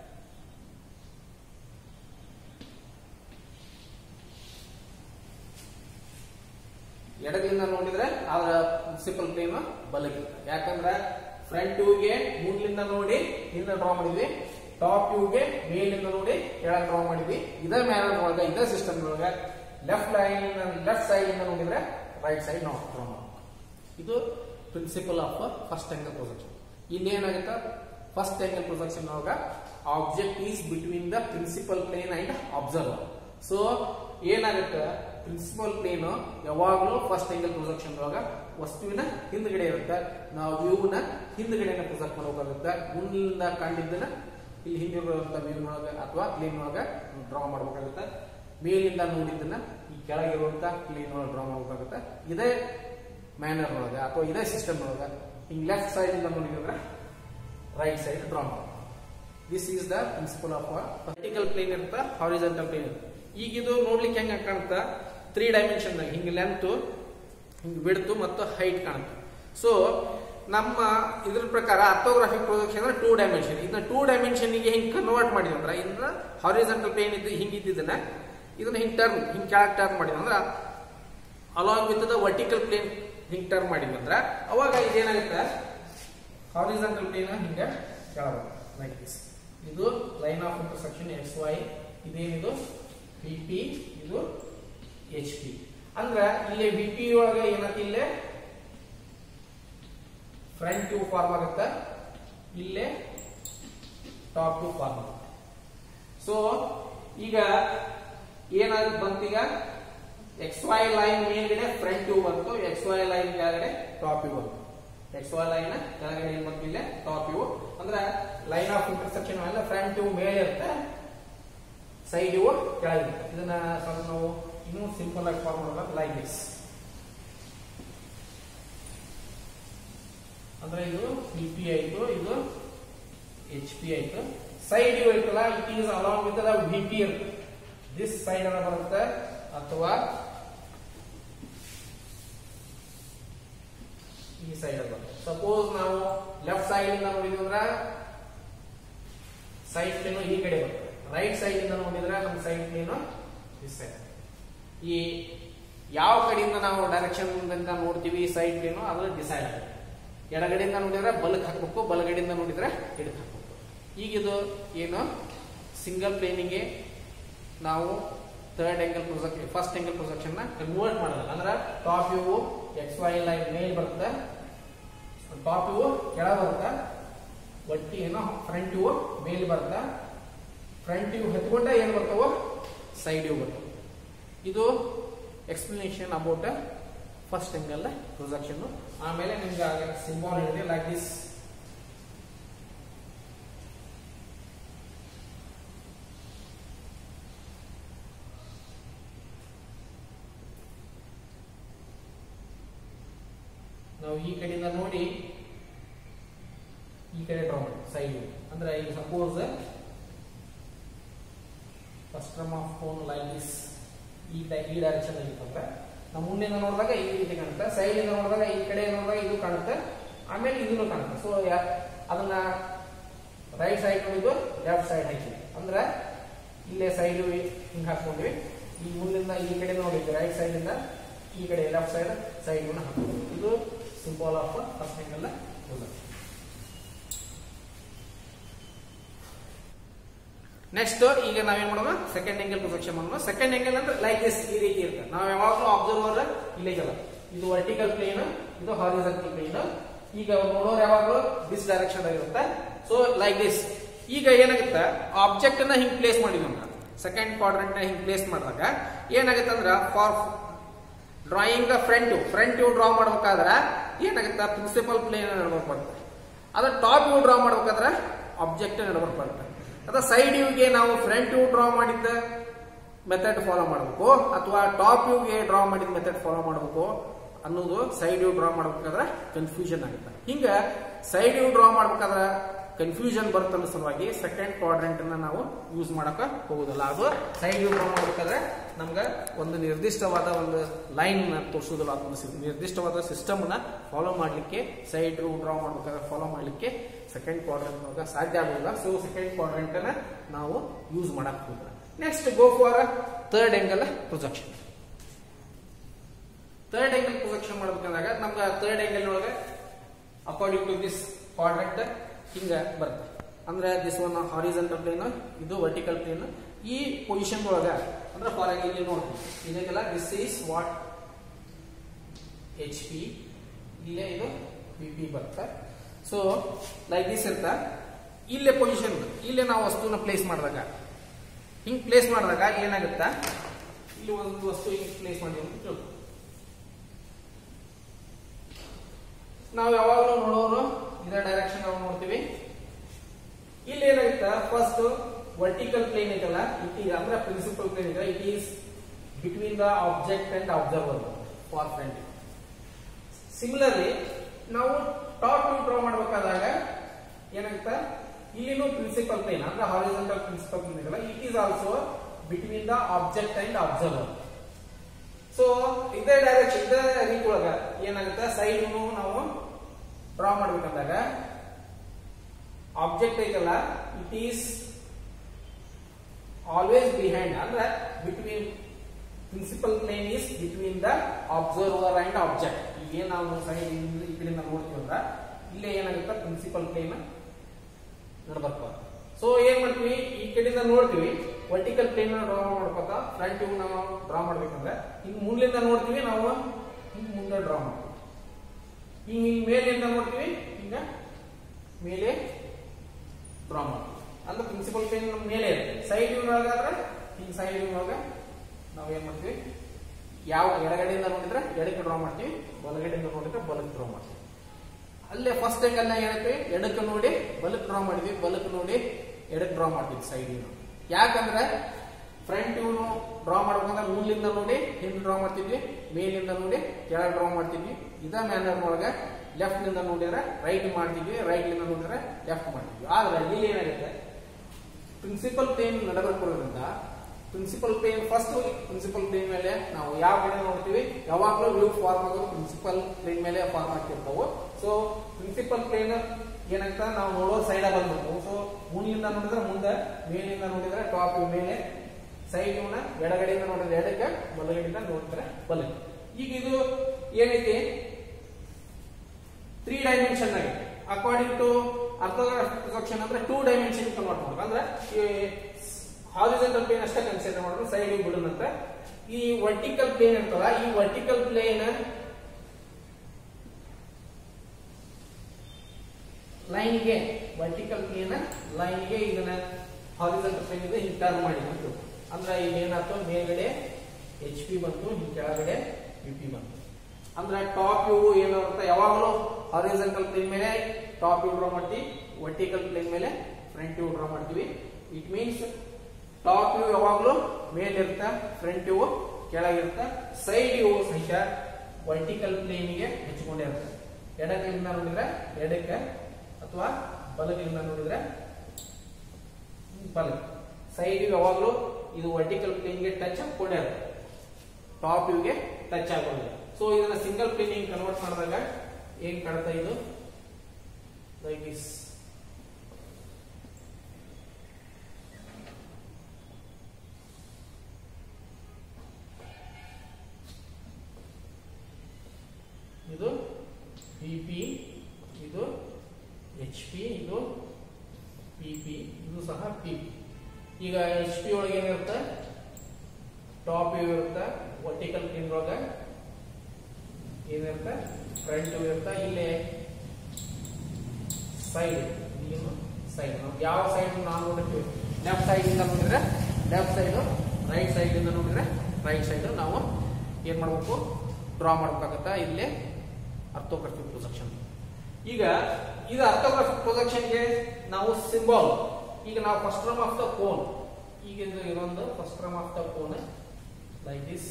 ಎಡದಿಂದ ನೋಡಿದ್ರೆ ಅದರ ಪ್ರಿನ್ಸಿಪಲ್ ಪ್ಲೇನ್ ಬಲಕ್ಕೆ ಯಾಕಂದ್ರೆ ಫ್ರಂಟ್ ವ್ಯೂಗೆ ಮುಂದ್ಲಿಂದ ನೋಡಿ ಹಿಂದೆ ಡ್ರಾ ಮಾಡಿದ್ವಿ ಟಾಪ್ ವ್ಯೂಗೆ ಮೇಲಿಂದ ನೋಡಿ ಕೆಳಗೆ ಡ್ರಾ ಮಾಡಿದ್ವಿ ಇದೇ ಮ್ಯಾನರ್ ಒಳಗೆ ಇದೇ ಸಿಸ್ಟಮ್ ಒಳಗೆ ಲೆಫ್ಟ್ ಲೈನ್ ಲೆಫ್ಟ್ ಸೈಡ್ ಇಂದ ನೋಡಿದ್ರೆ ರೈಟ್ ಸೈಡ್ ನಾವು ಡ್ರಾ ಮಾಡಬೇಕು ಇದು principal of first angle projection ಇಲ್ಲಿ ಏನಾಗುತ್ತೆ ಫಸ್ಟ್ ಆಂಗಲ್ ಪ್ರೊಜೆಕ್ಷನ್ ಒಳಗ object is between the principal plane and observer so ಏನಾಗುತ್ತೆ ಪ್ರಿನ್ಸಿಪಲ್ ಪ್ಲೇನ್ ಯಾವಾಗಲೂ ಫಸ್ಟ್ ಆಂಗಲ್ ಪ್ರೊಜೆಕ್ಷನ್ ಒಳಗ ವಸ್ತುವಿನ ಹಿಂದ್ಗಡೆ ಇರುತ್ತೆ ನಾವು ವ್ಯೂನ ಹಿಂದ್ಗಡೆನ ಪ್ರೊಜೆಕ್ಟ್ ಮಾಡಬೇಕಾಗುತ್ತೆ ಮುಂದಿನಿಂದ ಕಂಡಿದ್ದನ್ನ ಇಲ್ಲಿ ಹಿಂದಿರುವಂತ ವ್ಯೂ ಒಳಗ ಅಥವಾ ಪ್ಲೇನ್ ಒಳಗ ಡ್ರಾ ಮಾಡಬೇಕಾಗುತ್ತೆ ಮೇಲಿಂದ ನೋಡಿದ್ದನ್ನ ಈ ಕೆಳಗಿರುವಂತ ಪ್ಲೇನ್ ಒಳಗೆ ಡ್ರಾ ಮಾಡಬೇಕಾಗುತ್ತೆ ಇದೇ ಮ್ಯಾನರ್ ಒಳಗ ಅಥವಾ ಇದೇ ಸಿಸ್ಟಮ್ ಒಳಗ ಹಿಂಗ್ ಲೆಫ್ಟ್ ಸೈಡ್ ಇಂದ ನೋಡಿದ್ರೆ ರೈಟ್ ಸೈಡ್ ಡ್ರಾ ಮಾಡಬೇಕು this is the principal of vertical plane ಇರುತ್ತೆ ಹಾರಿಜೆಂಟಲ್ ಪ್ಲೇನ್ ಇರುತ್ತೆ ಈಗ ಇದು ನೋಡ್ಲಿಕ್ಕೆ ಹೆಂಗ ಕಾಣುತ್ತಾ ತ್ರೀ ಡೈಮೆನ್ಷನ್ ಹಿಂಗ್ ಲೆಂತ್ ಹಿಂಗ್ ಬಿಡ್ತು ಮತ್ತು ಹೈಟ್ ಕಾಣುತ್ತೆ ಸೊ ನಮ್ಮ ಇದ್ರ ಪ್ರಕಾರ ಅರ್ಥೋಗ್ರಾಫಿಕ್ ಪ್ರೊಜೆಕ್ಷನ್ ಅಂದ್ರೆ ಟೂ ಡೈಮೆನ್ಷನ್ ಇದನ್ನ ಟೂ ಡೈಮೆನ್ಷನ್ ಗೆ ಹಿಂಗ್ ಕನ್ವರ್ಟ್ ಮಾಡಿದ್ವಿ ಅಂದ್ರೆ ಇದನ್ನ ಹಾರಿಜೆಂಟಲ್ ಪ್ಲೇನ್ ಇದ್ದು ಹಿಂಗ್ ಇದ್ದಿದ್ದನ್ನ ಇದನ್ನ ಹಿಂಗ್ ಟರ್ನ್ ಹಿಂಗ್ ಕೆಳಗೆ ಟರ್ನ್ ಮಾಡಿದ್ವಿ ಅಂದ್ರೆ along with the vertical plane ಹಿಂಗ್ ಟರ್ನ್ ಮಾಡಿದ್ವಿ ಅಂದ್ರೆ ಅವಾಗ ಇದೇನಾಗುತ್ತೆ ಹಾರಿಜೆಂಟಲ್ ಪ್ಲೇನ್ ಹಿಂಗ ಕೆಳಗೆ ಲೈಕ್ ದಿಸ್ ಇದು line of intersection X Y ಇದೇನಿದು ವಿ ಪಿ ಇದು ಎಚ್ ಪಿ ಅಂದ್ರ ಇಲ್ಲಿ ವಿ ಪಿ ಒಳಗೆ ಏನಕ್ಕೆ ಇಲ್ಲೇ ಫ್ರಂಟ್ ವ್ಯೂ ಫಾರ್ಮ್ ಆಗುತ್ತೆ ಇಲ್ಲೇ ಟಾಪ್ ವ್ಯೂ ಫಾರ್ಮ್ ಆಗುತ್ತೆ ಸೊ ಈಗ ಏನಾಗುತ್ತೆ ಬಂತೀಗ ಎಕ್ಸ್ ವೈ ಲೈನ್ ಮೇಲ್ಗಡೆ ಫ್ರಂಟ್ ವ್ಯೂ ಬಂತು ಎಕ್ಸ್ ವೈ ಲೈನ್ ಕೆಳಗಡೆ ಟಾಪ್ ವ್ಯೂ ಬಂತು ಎಕ್ಸ್ ವೈ ಲೈನ್ ಕೆಳಗಡೆ ಏನ್ ಬಂತು ಇಲ್ಲೇ ಟಾಪ್ ವ್ಯೂ ಅಂದ್ರೆ ಲೈನ್ ಆಫ್ ಇಂಟರ್ಸೆಕ್ಷನ್ ಎಲ್ಲ ಫ್ರಂಟ್ ವ್ಯೂ ಮೇಲೆ ಇರುತ್ತೆ ಸೈಡ್ ವ್ಯೂ ಕೆಳಗಿರುತ್ತೆ ಇದನ್ನ ಸ್ವಲ್ಪ ನಾವು ಇನ್ನೂ ಸಿಂಪಲ್ ಆಗಿ ಫಾರ್ಮ್ ಮಾಡಬೇಕು ಲೈಕ್ ದಿಸ್ ಅಂದ್ರೆ ಇದು ಡಿ ಪಿ ಆಯ್ತು ಇದು ಎಚ್ ಪಿ ಆಯ್ತು ಸೈಡ್ ವ್ಯೂ ಐತಲ್ಲ it is along with the V P ಇರುತ್ತೆ ದಿಸ್ ಸೈಡ್ ಅನ್ನ ಬರುತ್ತೆ ಅಥವಾ ಈ ಸೈಡ್ ಬರುತ್ತೆ ಸಪೋಸ್ ನಾವು ಲೆಫ್ಟ್ ಸೈಡ್ ಇಂದ ನೋಡಿದ್ವಿ ಅಂದ್ರೆ ಸೈಡ್ ಪ್ಲೇನು ಈ ಕಡೆ ಬರುತ್ತೆ ರೈಟ್ ಸೈಡ್ ಇಂದ ನೋಡಿದ್ರೆ ನಮ್ಮ ಸೈಡ್ ಪ್ಲೇನು ಈ ಸೈಡ್ ಈ ಯಾವ ಕಡೆಯಿಂದ ನಾವು ಡೈರೆಕ್ಷನ್ ನೋಡ್ತೀವಿ ಸೈಡ್ ಪ್ಲೇನು ಅದು ಡಿಸೈಡ್ ಆಗುತ್ತೆ ಎಡಗಡೆಯಿಂದ ನೋಡಿದ್ರೆ ಬಲಕ್ ಹಾಕ್ಬೇಕು ಬಲಗಡೆಯಿಂದ ನೋಡಿದ್ರೆ ಎಡಕ್ ಹಾಕ್ಬೇಕು ಈಗಿದು ಏನು ಸಿಂಗಲ್ ಪ್ಲೇನಿಗೆ ನಾವು third angle projection first angle projection ನ ಕನ್ವರ್ಟ್ ಮಾಡೋದು ಅಂದ್ರೆ top view X Y line ಮೇಲ್ ಬರುತ್ತೆ ಟಾಪ್ ವ್ಯೂ ಕೆಳ ಬರುತ್ತೆ ಒಟ್ಟಿ ಏನೋ ಫ್ರಂಟ್ ವ್ಯೂ ಮೇಲ್ ಬರುತ್ತೆ ಫ್ರಂಟ್ ವ್ಯೂ ಹತ್ಕೊಂಡ ಏನ್ ಬರ್ತಾವ ಸೈಡ್ ವ್ಯೂ ಬರ್ತಾವ ಇದು explanation about first angle projection ಆಮೇಲೆ ನಿಮ್ಗೆ ಸಿಂಬಾಲ್ ಹೇಳಿದೆ ಲೈಕ್ ದಿಸ್ ನಾವು ಈ ಕಡೆಯಿಂದ ನೋಡಿ ಈ ಕಡೆ ಡ್ರಾ ಮಾಡಿ ಸೈಡ್ ಅಂದ್ರೆ ಈಗ suppose frustum of cone like this ಈ ಟೈ- ಈ ಡೈರೆಕ್ಷನ್ ಇತ್ತಂದ್ರೆ ನಾವು ಮುಂದಿನ ನೋಡಿದಾಗ ಈ ರೀತಿ ಕಾಣುತ್ತೆ ಸೈಡ್ ಇಂದ ನೋಡಿದಾಗ ಈ ಕಡೆ ನೋಡಿದಾಗ ಇದು ಕಾಣುತ್ತೆ ಆಮೇಲೆ ಇದನ್ನು ಕಾಣುತ್ತೆ ಸೊ ಅದನ್ನ ರೈಟ್ ಸೈಡ್ ನೋಡಿದ್ದು ಲೆಫ್ಟ್ ಸೈಡ್ ಹಾಕಿದ್ವಿ ಅಂದ್ರೆ ಇಲ್ಲೇ ಸೈಡ್ ಹಿಂಗ್ ಹಾಕೊಂಡ್ವಿ ಈ ಮುಂದಿನ ಈ ಕಡೆ ನೋಡಿದ್ವಿ ರೈಟ್ ಸೈಡ್ ಇಂದ ಈ ಕಡೆ ಲೆಫ್ಟ್ ಸೈಡ್ ಸೈಡ್ ಹಾಕೋದು ಇದು simple of first angle next ಈಗ ನಾವೇನ್ ಮಾಡೋಣ ಸೆಕೆಂಡ್ ಆಂಗಲ್ ಪ್ರೊಜೆಕ್ಷನ್ ಮಾಡೋಣ ಸೆಕೆಂಡ್ ಆಂಗಲ್ ಅಂದ್ರೆ ಲೈಕ್ ದಿಸ್ ಈ ರೀತಿ ಇರುತ್ತೆ ನಾವು ಯಾವಾಗಲೂ ಅಬ್ಸರ್ವರ್ ಇಲ್ಲೇ ಇಲ್ಲ ಇದು ವರ್ಟಿಕಲ್ ಪ್ಲೇನ್ ಇದು ಹಾರಿಜಾಂಟಲ್ ಪ್ಲೇನ್ ಈಗ ನೋಡೋರು ಯಾವಾಗಲೂ ದಿಸ್ ಡೈರೆಕ್ಷನ್ ಇರುತ್ತೆ ಸೊ ಲೈಕ್ ದಿಸ್ ಈಗ ಏನಾಗುತ್ತೆ ಆಬ್ಜೆಕ್ಟ್ ನ ಹಿಂಗ್ ಪ್ಲೇಸ್ ಮಾಡಿದ್ವಿ ಅಂತ ಸೆಕೆಂಡ್ ಕ್ವಾಡ್ರೆಂಟ್ ನ ಹಿಂಗ್ ಪ್ಲೇಸ್ ಮಾಡಿದಾಗ ಏನಾಗುತ್ತೆ ಅಂದ್ರೆ for drawing the front front view draw ಮಾಡ್ಬೇಕಾದ್ರೆ ಏನಾಗುತ್ತೆ ಪ್ರಿನ್ಸಿಪಲ್ ಪ್ಲೇನ್ ನಡ್ಬರ್ಕ್ ಬರುತ್ತೆ ಅದ ಟಾಪ್ ವ್ಯೂ ಡ್ರಾ ಮಾಡ್ಬೇಕಾದ್ರೆ ಆಬ್ಜೆಕ್ಟ್ ನಡ್ಬರ್ಕ್ ಬರುತ್ತೆ ಅದ ಸೈಡ್ ವ್ಯೂಗೆ ನಾವು ಫ್ರಂಟ್ ವ್ಯೂ ಡ್ರಾ ಮಾಡಿದ್ದ ಮೆಥಡ್ ಫಾಲೋ ಮಾಡಬೇಕು ಅಥವಾ ಟಾಪ್ ವ್ಯೂಗೆ ಡ್ರಾ ಮಾಡಿದ ಮೆಥಡ್ ಫಾಲೋ ಮಾಡಬೇಕು ಅನ್ನೋದು ಸೈಡ್ ವ್ಯೂ ಡ್ರಾ ಮಾಡ್ಬೇಕಾದ್ರೆ ಕನ್ಫ್ಯೂಷನ್ ಆಗುತ್ತೆ ಹಿಂಗ ಸೈಡ್ ವ್ಯೂ ಡ್ರಾ ಮಾಡ್ಬೇಕಾದ್ರೆ ಕನ್ಫ್ಯೂಷನ್ ಬರುತ್ತೆ ಅನ್ನೋ ಸಲುವಾಗಿ ಸೆಕೆಂಡ್ ಕ್ವಾಡ್ರೆಂಟ್ ಅನ್ನ ನಾವು ಯೂಸ್ ಮಾಡಕ ಹೋಗುದಿಲ್ಲ ಅದು ಸೈಡ್ ವ್ಯೂ ಡ್ರಾ ಮಾಡ್ಬೇಕಾದ್ರೆ ನಮ್ಗೆ ಒಂದು ನಿರ್ದಿಷ್ಟವಾದ ಒಂದು ಲೈನ್ ತೋರಿಸೋದಿಲ್ಲ ಅದೊಂದು ಸಿ- ನಿರ್ದಿಷ್ಟವಾದ ಸಿಸ್ಟಮ್ ನ ಫಾಲೋ ಮಾಡ್ಲಿಕ್ಕೆ ಸೈಡ್ ವ್ಯೂ ಡ್ರಾ ಮಾಡ್ಬೇಕಾದ್ರೆ ಫಾಲೋ ಮಾಡ್ಲಿಕ್ಕೆ ಸೆಕೆಂಡ್ ಕ್ವಾಡ್ರೆಂಟ್ ಸಾಧ್ಯ ಆಗೋದಿಲ್ಲ ಸೊ ಸೆಕೆಂಡ್ ಕ್ವಾಡ್ರೆಂಟ್ ಅನ್ನ ನಾವು ಯೂಸ್ ಮಾಡಕ್ ಹೋಗಿಲ್ಲ next go for third angle projection third angle projection ಮಾಡ್ಬೇಕಂದಾಗ ನಮ್ಗೆ ಥರ್ಡ್ ಆಂಗಲ್ ಒಳಗೆ ಅಕಾರ್ಡಿಂಗ್ ಟು ದಿಸ್ ಕ್ವಾಡ್ರೆಂಟ್ ಹಿಂಗ ಬರುತ್ತೆ ಅಂದ್ರೆ ದಿಸ್ ಒನ್ ಹಾರಿಜಂಟಲ್ ಪ್ಲೇನ್ ಇದು ವರ್ಟಿಕಲ್ ಪ್ಲೇನ್ ಈ ಪೊಸಿಷನ್ ಒಳಗ ಅಂದ್ರೆ ಫಾರ್ ಇಲ್ಲಿ ನೋಡ್ತೀವಿ ಇದಕ್ಕೆಲ್ಲ this is what H P ಇಲ್ಲೇ ಇದು ಪಿ ಪಿ ಬರುತ್ತೆ ಸೊ ಲೈಕ್ ದಿಸ್ ಇರ್ತ ಇಲ್ಲೇ ಪೊಸಿಷನ್ ಇಲ್ಲೇ ನಾವು ವಸ್ತುನ ಪ್ಲೇಸ್ ಮಾಡಿದಾಗ ಹಿಂಗ್ ಪ್ಲೇಸ್ ಮಾಡಿದಾಗ ಏನಾಗುತ್ತಾ ಇಲ್ಲಿ ಒಂದು ವಸ್ತು ಹಿಂಗ್ ಪ್ಲೇಸ್ ಮಾಡಿದ್ವಿ ಅಂತ ತಿಳ್ಕೊ. ನಾವು ಯಾವಾಗಲೂ ನೋಡೋರು ಇದೇ ಡೈರೆಕ್ಷನ್ ನಾವು ನೋಡ್ತೀವಿ ಇಲ್ಲಿ ಏನಾಗುತ್ತೆ ಫಸ್ಟ್ ವರ್ಟಿಕಲ್ ಪ್ಲೇನ್ ಐತಲ್ಲ ಇಟ್ ಈಸ್ ಅಂದ್ರೆ ಪ್ರಿನ್ಸಿಪಲ್ ಪ್ಲೇನ್ ಇದೆ it is between the object and observer for front similarly ನಾವು ಟಾಪ್ ವ್ಯೂ ಡ್ರಾ ಮಾಡಬೇಕಾದಾಗ ಏನಾಗುತ್ತೆ ಇಲ್ಲಿನೂ ಪ್ರಿನ್ಸಿಪಲ್ ಪ್ಲೇನ್ ಅಂದ್ರೆ ಹಾರಿಜಂಟಲ್ ಪ್ರಿನ್ಸಿಪಲ್ ಪ್ಲೇನ್ ಇದೆಲ್ಲ it is also between the object and observer so ಇದೇ direction ಇದೇ ರೀತಿ ಒಳಗ ಏನಾಗುತ್ತೆ ಸೈಡ್ ನಾವು ಡ್ರಾ ಮಾಡ್ಬೇಕಂದಾಗ ಆಬ್ಜೆಕ್ಟ್ ಐತಲ್ಲ ಇಟ್ ಈಸ್ ಆಲ್ವೇಸ್ ಬಿಹೈಂಡ್ ಅಂದ್ರೆ between principal plane is between the observer and object ಈಗ ನಾವು ಸೈಡ್ ಈ ಕಡೆಯಿಂದ ನೋಡ್ತೀವಿ ಅಂದ್ರೆ ಇಲ್ಲೇ ಏನಾಗುತ್ತೆ ಪ್ರಿನ್ಸಿಪಲ್ ಪ್ಲೇನ್ ನಡ್ಬರ್ಕ ಸೊ ಏನ್ ಮಾಡ್ತೀವಿ ಈ ಕಡೆಯಿಂದ ನೋಡ್ತೀವಿ ವರ್ಟಿಕಲ್ ಪ್ಲೇನ್ ಡ್ರಾ ಮಾಡ್ಬೇಕ ಫ್ರಂಟ್ ವ್ಯೂ ನಾವು ಡ್ರಾ ಮಾಡ್ಬೇಕಂದ್ರೆ ಹಿಂಗ್ ಮುಂದ್ಲಿಂದ ನೋಡ್ತೀವಿ ನಾವು ಹಿಂಗ್ ಮುಂದೆ ಡ್ರಾ ಮಾಡ್ತೀವಿ ಹಿಂಗ್ ಹಿಂಗ್ ಮೇಲಿಂದ ನೋಡ್ತೀವಿ ಹಿಂಗ ಮೇಲೆ ಡ್ರಾ ಮಾಡ್ತೀವಿ ಅಂದ್ರೆ ಪ್ರಿನ್ಸಿಪಲ್ ಪ್ಲೇನ್ ನಮ್ಮ ಮೇಲೆ ಇರುತ್ತೆ ಸೈಡ್ ವ್ಯೂ ಒಳಗಾದ್ರೆ ಹಿಂಗ್ ಸೈಡ್ ವ್ಯೂ ಒಳಗ ನಾವು ಏನ್ ಮಾಡ್ತೀವಿ ಯಾವ ಎಡಗಡೆಯಿಂದ ನೋಡಿದ್ರೆ ಎಡಕ್ಕೆ ಡ್ರಾ ಮಾಡ್ತೀವಿ ಬಲಗಡೆಯಿಂದ ನೋಡಿದ್ರೆ ಬಲಕ್ಕೆ ಡ್ರಾ ಮಾಡ್ತೀವಿ ಅಲ್ಲೇ ಫಸ್ಟ್ ಆಂಗಲ್ ನ ಏನೈತಿ ಎಡಕ್ಕೆ ನೋಡಿ ಬಲಕ್ಕೆ ಡ್ರಾ ಮಾಡಿದ್ವಿ ಬಲಕ್ಕೆ ನೋಡಿ ಎಡಕ್ಕೆ ಡ್ರಾ ಮಾಡ್ತೀವಿ ಸೈಡ್ ಯಾಕಂದ್ರೆ ಫ್ರಂಟ್ ಇವ್ನು ಡ್ರಾ ಮಾಡ್ಬೇಕಂದ್ರೆ ಮೂಲಿಂದ ನೋಡಿ ಹಿಂದೆ ಡ್ರಾ ಮಾಡ್ತಿದ್ವಿ ಮೇಲಿಂದ ನೋಡಿ ಕೆಳಗೆ ಡ್ರಾ ಮಾಡ್ತಿದ್ವಿ ಇದ ಮ್ಯಾನರ್ ಒಳಗೆ ಲೆಫ್ಟ್ ನಿಂದ ನೋಡಿದ್ರೆ ರೈಟ್ ಮಾಡ್ತಿದ್ವಿ ರೈಟ್ ನಿಂದ ನೋಡಿದ್ರೆ ಲೆಫ್ಟ್ ಮಾಡ್ತಿದ್ವಿ ಆದ್ರೆ ಇಲ್ಲಿ ಏನಾಗುತ್ತೆ ಪ್ರಿನ್ಸಿಪಲ್ ಪ್ಲೇನ್ ನಡಬರ್ಕೊಳ್ಳೋದ್ರಿಂದ principal plane first principal plane ಮೇಲೆ ನಾವು ಯಾವ ಕಡೆ ನೋಡ್ತೀವಿ ಯಾವಾಗಲೂ ವ್ಯೂ ಫಾರ್ಮ್ ಆಗೋದು ಪ್ರಿನ್ಸಿಪಲ್ ಪ್ಲೇನ್ ಮೇಲೆ ಫಾರ್ಮ್ ಆಗ್ತಿರ್ತಾವು ಸೊ ಪ್ರಿನ್ಸಿಪಲ್ ಪ್ಲೇನ್ ಏನಂತ ನಾವು ನೋಡೋ ಸೈಡ್ ಬಂದ್ಬಿಡ್ತು ಸೊ ಮುಂದಿಂದ ನೋಡಿದ್ರೆ ಮುಂದೆ ಮೇಲಿಂದ ನೋಡಿದ್ರೆ ಟಾಪ್ ಮೇಲೆ ಸೈಡ್ ಇವನ್ನ ಎಡಗಡೆಯಿಂದ ನೋಡಿದ್ರೆ ಎಡಕ್ಕೆ ಬಲಗಡೆಯಿಂದ ನೋಡಿದ್ರೆ ಬಲಕ್ಕೆ ಈಗ ಇದು ಏನೈತಿ ತ್ರೀ ಡೈಮೆನ್ಷನ್ ಆಗಿ ಅಕಾರ್ಡಿಂಗ್ ಟು ಅರ್ಥೋಗ್ರಾಫಿಕ್ ಪ್ರೊಜೆಕ್ಷನ್ ಅಂದ್ರೆ ಟೂ ಡೈಮೆನ್ಷನ್ ಕನ್ವರ್ಟ್ ಮಾಡ್ಬೇಕು ಅಂದ್ರೆ ಹಾರಿಜೆಂಟಲ್ ಪ್ಲೇನ್ ಅಷ್ಟೇ ಕನ್ಸಿಡರ್ ಮಾಡೋದು ಸೈಡ್ ಬಿಡುನಂತ ಈ ವರ್ಟಿಕಲ್ ಪ್ಲೇನ್ ಇರ್ತಲ್ಲ ಈ ವರ್ಟಿಕಲ್ ಪ್ಲೇನ್ ಲೈನ್ಗೆ ವರ್ಟಿಕಲ್ ಪ್ಲೇನ್ ಲೈನ್ಗೆ ಇದನ್ನ ಹಾರಿಜೆಂಟಲ್ ಪ್ಲೇನ್ ಇದೆ ಹಿಂಗೆ ಟರ್ನ್ ಮಾಡಿ ಬಂತು ಅಂದ್ರೆ ಈಗ ಏನಾಯ್ತು ಮೇಲ್ಗಡೆ ಎಚ್ ಪಿ ಬಂತು ಹಿಂಗ್ ಕೆಳಗಡೆ ಯು ಪಿ ಬಂತು ಅಂದ್ರೆ ಟಾಪ್ ವ್ಯೂ ಏನು ಅಂತ ಯಾವಾಗಲೂ ಹಾರಿಜೆಂಟಲ್ ಪ್ಲೇನ್ ಮೇಲೆ ಟಾಪ್ ವ್ಯೂ ಡ್ರಾ ಮಾಡ್ತೀವಿ ವರ್ಟಿಕಲ್ ಪ್ಲೇನ್ ಮೇಲೆ ಫ್ರಂಟ್ ವ್ಯೂ ಡ್ರಾ ಮಾಡ್ತೀವಿ ಇಟ್ ಮೀನ್ಸ್ ಟಾಪ್ ವ್ಯೂ ಯಾವಾಗಲೂ ಮೇಲಿರ್ತ ಫ್ರಂಟ್ ವ್ಯೂ ಕೆಳಗಿರ್ತ ಸೈಡ್ ವ್ಯೂ ಸಹಿತ ವರ್ಟಿಕಲ್ ಪ್ಲೇನ್ಗೆ ಹೆಚ್ಚಿಕೊಂಡಿರುತ್ತೆ ಎಡಗಲಿಂದ ನೋಡಿದ್ರೆ ಎಡಕ್ಕೆ ಅಥವಾ ಬಲಗಲಿಂದ ನೋಡಿದ್ರೆ ಬಲಕ್ಕೆ ಸೈಡ್ ಯಾವಾಗಲೂ ಇದು ವರ್ಟಿಕಲ್ ಪ್ಲೇನ್ಗೆ ಟಚ್ ಹಾಕೊಂಡೇ ಇರುತ್ತೆ ಟಾಪ್ ವ್ಯೂಗೆ ಟಚ್ ಆಗೋದಿಲ್ಲ ಸೊ ಇದನ್ನ ಸಿಂಗಲ್ ಪ್ಲೇನಿಂಗ್ ಕನ್ವರ್ಟ್ ಮಾಡಿದಾಗ ಏನ್ ಕಾಣ್ತಾ ಇದು ಲೈಕ್ ದಿಸ್ ಇದು ಪಿ ಪಿ ಇದು ಎಚ್ ಪಿ ಇದು ಪಿ ಪಿ ಇದು ಸಹ ಪಿ ಪಿ ಈಗ ಎಚ್ ಪಿ ಒಳಗೆ ಏನಿರುತ್ತೆ ಟಾಪ್ ವ್ಯೂ ಇರುತ್ತೆ ವರ್ಟಿಕಲ್ ಪ್ಲೇನ್ ಒಳಗೆ ಏನಿರುತ್ತೆ ಫ್ರಂಟ್ ವ್ಯೂ ಇರುತ್ತೆ ಇಲ್ಲಿ ಸೈಡ್ ಇಲ್ಲಿನು ಸೈಡ್ ನಾವು ಯಾವ ಸೈಡ್ ನಾವು ನೋಡಿರ್ತೀವಿ ಲೆಫ್ಟ್ ಸೈಡ್ ಇಂದ ನೋಡಿದ್ರೆ ಲೆಫ್ಟ್ ಸೈಡ್ ರೈಟ್ ಸೈಡ್ ಇಂದ ನೋಡಿದ್ರೆ ರೈಟ್ ಸೈಡ್ ನಾವು ಏನ್ ಮಾಡ್ಬೇಕು ಡ್ರಾ ಮಾಡ್ಬೇಕಾಗತ್ತ ಇಲ್ಲಿ ಅರ್ಥೋಗ್ರಫಿಕ್ ಪ್ರೊಜೆಕ್ಷನ್ ಈಗ ಇದು ಅರ್ಥೋಗ್ರಫಿಕ್ ಪ್ರೊಜೆಕ್ಷನ್ಗೆ ನಾವು ಸಿಂಬಾಲ್ ಈಗ ನಾವು frustum of the cone ಈಗ ಇದು ಇದೊಂದು frustum of the cone like this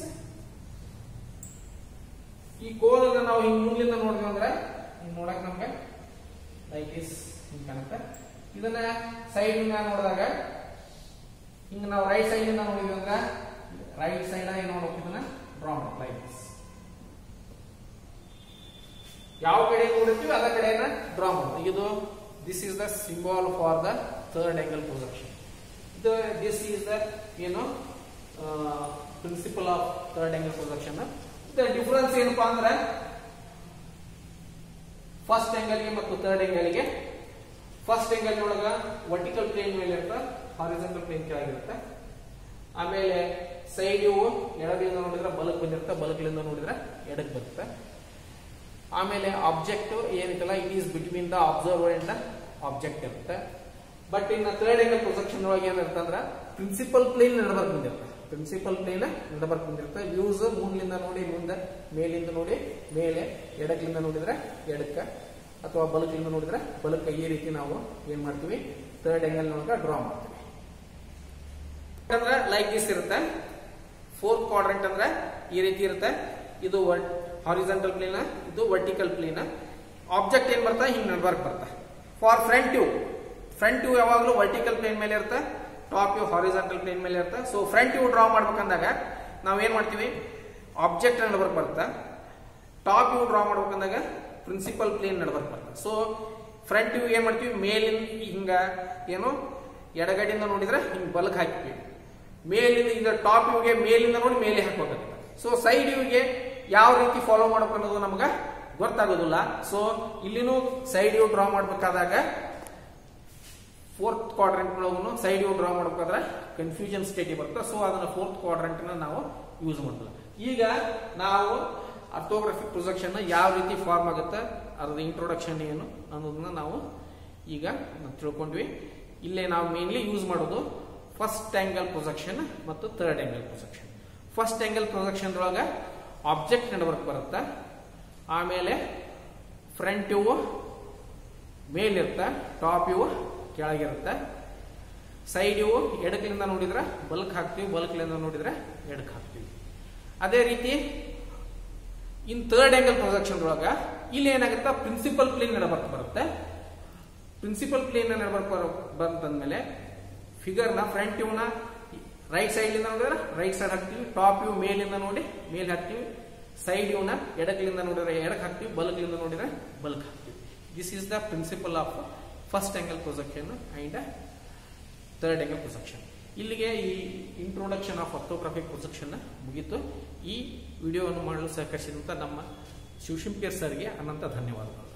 ಈ ಕೋನ್ ಅನ್ನ ನಾವು ಹಿಂಗ್ ಮುಂದಿಂದ ನೋಡಿದ್ವಿ ಅಂದ್ರೆ ಹಿಂಗ್ ನೋಡಕ್ ನಮ್ಗೆ ಲೈಕ್ ದಿಸ್ ಹಿಂಗ್ ಕಾಣುತ್ತೆ ಇದನ್ನ ಸೈಡ್ ನೋಡಿದಾಗ ಹಿಂಗ ನಾವು ರೈಟ್ ಸೈಡ್ ಇಂದ ನೋಡಿದ್ವಿ ಅಂದ್ರೆ ರೈಟ್ ಸೈಡ್ ಆಗಿ ನೋಡ್ಬೇಕು ಇದನ್ನ ಡ್ರಾ ಮಾಡಿ ಲೈಕ್ ದಿಸ್ ಯಾವ ಕಡೆ ನೋಡಿರ್ತೀವಿ ಅದ ಕಡೆಯನ್ನ ಡ್ರಾ ಮಾಡೋದು ಇದು this is the symbol for the third angle projection ಇದು ದಿಸ್ ಈಸ್ ದ ಏನು principal of third angle projection the difference ಏನಪ್ಪಾ ಅಂದ್ರೆ ಫಸ್ಟ್ ಗೆ ಮತ್ತು ಥರ್ಡ್ ಗೆ ಫಸ್ಟ್ ಆಂಗಲ್ ಒಳಗ ವರ್ಟಿಕಲ್ ಪ್ಲೇನ್ ಮೇಲೆ ಇರುತ್ತೆ ಹಾರಿಜೆಂಟಲ್ ಪ್ಲೇನ್ ಕೆಳಗಿರುತ್ತೆ ಆಮೇಲೆ ಸೈಡ್ ಇವು ಎಡದಿಂದ ನೋಡಿದ್ರೆ ಬಲಕ್ ಬಂದಿರುತ್ತೆ ಬಲಕ್ಲಿಂದ ನೋಡಿದ್ರೆ ಎಡಕ್ ಬರುತ್ತೆ ಆಮೇಲೆ ಆಬ್ಜೆಕ್ಟ್ ಏನಿತ್ತಲ್ಲ it is between the observer and object ಇರುತ್ತೆ ಬಟ್ ಇನ್ನು ಥರ್ಡ್ ಆಂಗಲ್ ಪ್ರೊಜೆಕ್ಷನ್ ಒಳಗೆ ಏನಿರುತ್ತೆ ಅಂದ್ರೆ ಪ್ರಿನ್ಸಿಪಲ್ ಪ್ಲೇನ್ ನಡಬರ್ಕ್ ಬಂದಿರುತ್ತೆ ಪ್ರಿನ್ಸಿಪಲ್ ಪ್ಲೇನ್ ನಡಬರ್ಕ್ ಬಂದಿರುತ್ತೆ ವ್ಯೂಸ್ ಮುಂದ್ಲಿಂದ ನೋಡಿ ಮುಂದೆ ಮೇಲಿಂದ ನೋಡಿ ಮೇಲೆ ಎಡಕ್ಲಿಂದ ನೋಡಿದ್ರೆ ಎಡಕ್ಕ ಅಥವಾ ಬಲಕ್ಲಿಂದ ನೋಡಿದ್ರೆ ಬಲಕ್ಕ ಈ ರೀತಿ ನಾವು ಏನ್ ಮಾಡ್ತೀವಿ ಥರ್ಡ್ ಆಂಗಲ್ ನೊಳಗ ಡ್ರಾ ಮಾಡ್ತೀವಿ ಅಂದ್ರೆ ಲೈಕ್ ದಿಸ್ ಇರುತ್ತೆ ಫೋರ್ತ್ ಕ್ವಾಡ್ರೆಂಟ್ ಅಂದ್ರೆ ಈ ರೀತಿ ಇರುತ್ತೆ ಇದು ಹಾರಿಜೆಂಟಲ್ ಪ್ಲೇನ್ ಇದು ವರ್ಟಿಕಲ್ ಪ್ಲೇನ್ ಆಬ್ಜೆಕ್ಟ್ ಏನ್ ಬರ್ತಾ ಹಿಂಗ್ ನಡ್ಬರ್ಕ್ ಬರ್ತಾ for front view front view ಯಾವಾಗಲೂ ವರ್ಟಿಕಲ್ ಪ್ಲೇನ್ ಮೇಲೆ ಇರುತ್ತೆ ಟಾಪ್ ವ್ಯೂ ಹಾರಿಜೆಂಟಲ್ ಪ್ಲೇನ್ ಮೇಲೆ ಇರುತ್ತೆ ಸೊ ಫ್ರಂಟ್ ವ್ಯೂ ಡ್ರಾ ಮಾಡ್ಬೇಕಂದಾಗ ನಾವ್ ಏನ್ ಮಾಡ್ತೀವಿ ಆಬ್ಜೆಕ್ಟ್ ನಡ್ಬರ್ಕ್ ಬರುತ್ತೆ ಟಾಪ್ ವ್ಯೂ ಡ್ರಾ ಮಾಡ್ಬೇಕಂದಾಗ ಪ್ರಿನ್ಸಿಪಲ್ ಪ್ಲೇನ್ ನಡ್ಬರ್ಕ್ ಬರುತ್ತೆ ಸೊ ಫ್ರಂಟ್ ವ್ಯೂ ಏನ್ ಮಾಡ್ತೀವಿ ಮೇಲಿಂದ ಹಿಂಗ ಏನು ಎಡಗಡೆಯಿಂದ ನೋಡಿದ್ರೆ ಹಿಂಗ್ ಬಲಕ್ ಹಾಕ್ತೀವಿ ಮೇಲಿಂದ ಈಗ ಟಾಪ್ ವ್ಯೂಗೆ ಮೇಲಿಂದ ನೋಡಿ ಮೇಲೆ ಹಾಕ್ಬೇಕಾಗುತ್ತೆ ಸೊ ಸೈಡ್ ವ್ಯೂಗೆ ಯಾವ ರೀತಿ ಫಾಲೋ ಮಾಡ್ಬೇಕು ಅನ್ನೋದು ನಮ್ಗೆ ಗೊತ್ತಾಗೋದಿಲ್ಲ ಸೊ ಇಲ್ಲಿನೂ ಸೈಡ್ ವ್ಯೂ ಡ್ರಾ ಮಾಡ್ಬೇಕಾದಾಗ ಫೋರ್ತ್ ಕ್ವಾಡ್ರೆಂಟ್ ಒಳಗೂ ಸೈಡ್ ವ್ಯೂ ಡ್ರಾ ಮಾಡ್ಬೇಕಾದ್ರೆ ಕನ್ಫ್ಯೂಷನ್ ಸ್ಟೇಟ್ ಬರುತ್ತೆ ಸೊ ಅದನ್ನ ಫೋರ್ತ್ ಕ್ವಾಡ್ರೆಂಟ್ ನಾವು ಯೂಸ್ ಮಾಡಲ್ಲ ಈಗ ನಾವು ಅರ್ಥೋಗ್ರಫಿಕ್ ಪ್ರೊಜೆಕ್ಷನ್ ಯಾವ ರೀತಿ ಫಾರ್ಮ್ ಆಗುತ್ತೆ ಅದ್ರ ಇಂಟ್ರೊಡಕ್ಷನ್ ಏನು ಅನ್ನೋದನ್ನ ನಾವು ಈಗ ತಿಳ್ಕೊಂಡ್ವಿ ಇಲ್ಲೇ ನಾವು ಮೇನ್ಲಿ ಯೂಸ್ ಮಾಡೋದು ಫಸ್ಟ್ ಆಂಗಲ್ ಪ್ರೊಜೆಕ್ಷನ್ ಮತ್ತು third angle projection first angle projection ಒಳಗ ಆಬ್ಜೆಕ್ಟ್ ನಡಬರ್ಕ್ ಬರುತ್ತೆ ಆಮೇಲೆ ಫ್ರಂಟ್ ಇವು ಮೇಲಿರುತ್ತೆ ಟಾಪ್ ಇವು ಕೆಳಗಿರುತ್ತೆ ಸೈಡ್ ಇವು ಎಡಕ್ಲಿಂದ ನೋಡಿದ್ರೆ ಬಲ್ಕ್ ಹಾಕ್ತೀವಿ ಬಲ್ಕ್ಲಿಂದ ನೋಡಿದ್ರೆ ಎಡಕ್ ಹಾಕ್ತೀವಿ ಅದೇ ರೀತಿ ಇನ್ ಥರ್ಡ್ ಆಂಗಲ್ ಪ್ರೊಜೆಕ್ಷನ್ ಒಳಗ ಇಲ್ಲಿ ಏನಾಗುತ್ತೆ ಪ್ರಿನ್ಸಿಪಲ್ ಪ್ಲೇನ್ ನಡಬರ್ಕ್ ಬರುತ್ತೆ ಪ್ರಿನ್ಸಿಪಲ್ ಪ್ಲೇನ್ ನಡಬರ್ಕ್ ಬಂತಂದ್ಮೇಲೆ ಫಿಗರ್ನ ಫ್ರಂಟ್ ಇವ್ನ ರೈಟ್ ಸೈಡ್ ಇಂದ ನೋಡಿದ್ರೆ ರೈಟ್ ಸೈಡ್ ಹಾಕ್ತೀವಿ ಟಾಪ್ ಇವ್ ಮೇಲಿಂದ ನೋಡಿ ಮೇಲ್ ಹಾಕ್ತೀವಿ ಸೈಡ್ ಇವ್ನ ಎಡಕ್ಲಿಂದ ನೋಡಿದ್ರೆ ಎಡಕ್ ಹಾಕ್ತೀವಿ ಬಲ್ಕ್ಲಿಂದ ನೋಡಿದ್ರೆ ಬಲ್ಕ್ ಹಾಕ್ತೀವಿ this is the principal of first angle projection and third angle projection ಇಲ್ಲಿಗೆ ಈ ಇಂಟ್ರೊಡಕ್ಷನ್ ಆಫ್ ಅರ್ಥೋಗ್ರಾಫಿಕ್ ಪ್ರೊಜೆಕ್ಷನ್ ಮುಗೀತು ಈ ವಿಡಿಯೋವನ್ನು ಮಾಡಲು ಸಹಕರಿಸಿದಂತ ನಮ್ಮ ಶಿವಶಂಕರ್ ಸರ್ಗೆ ಅನಂತ ಧನ್ಯವಾದಗಳು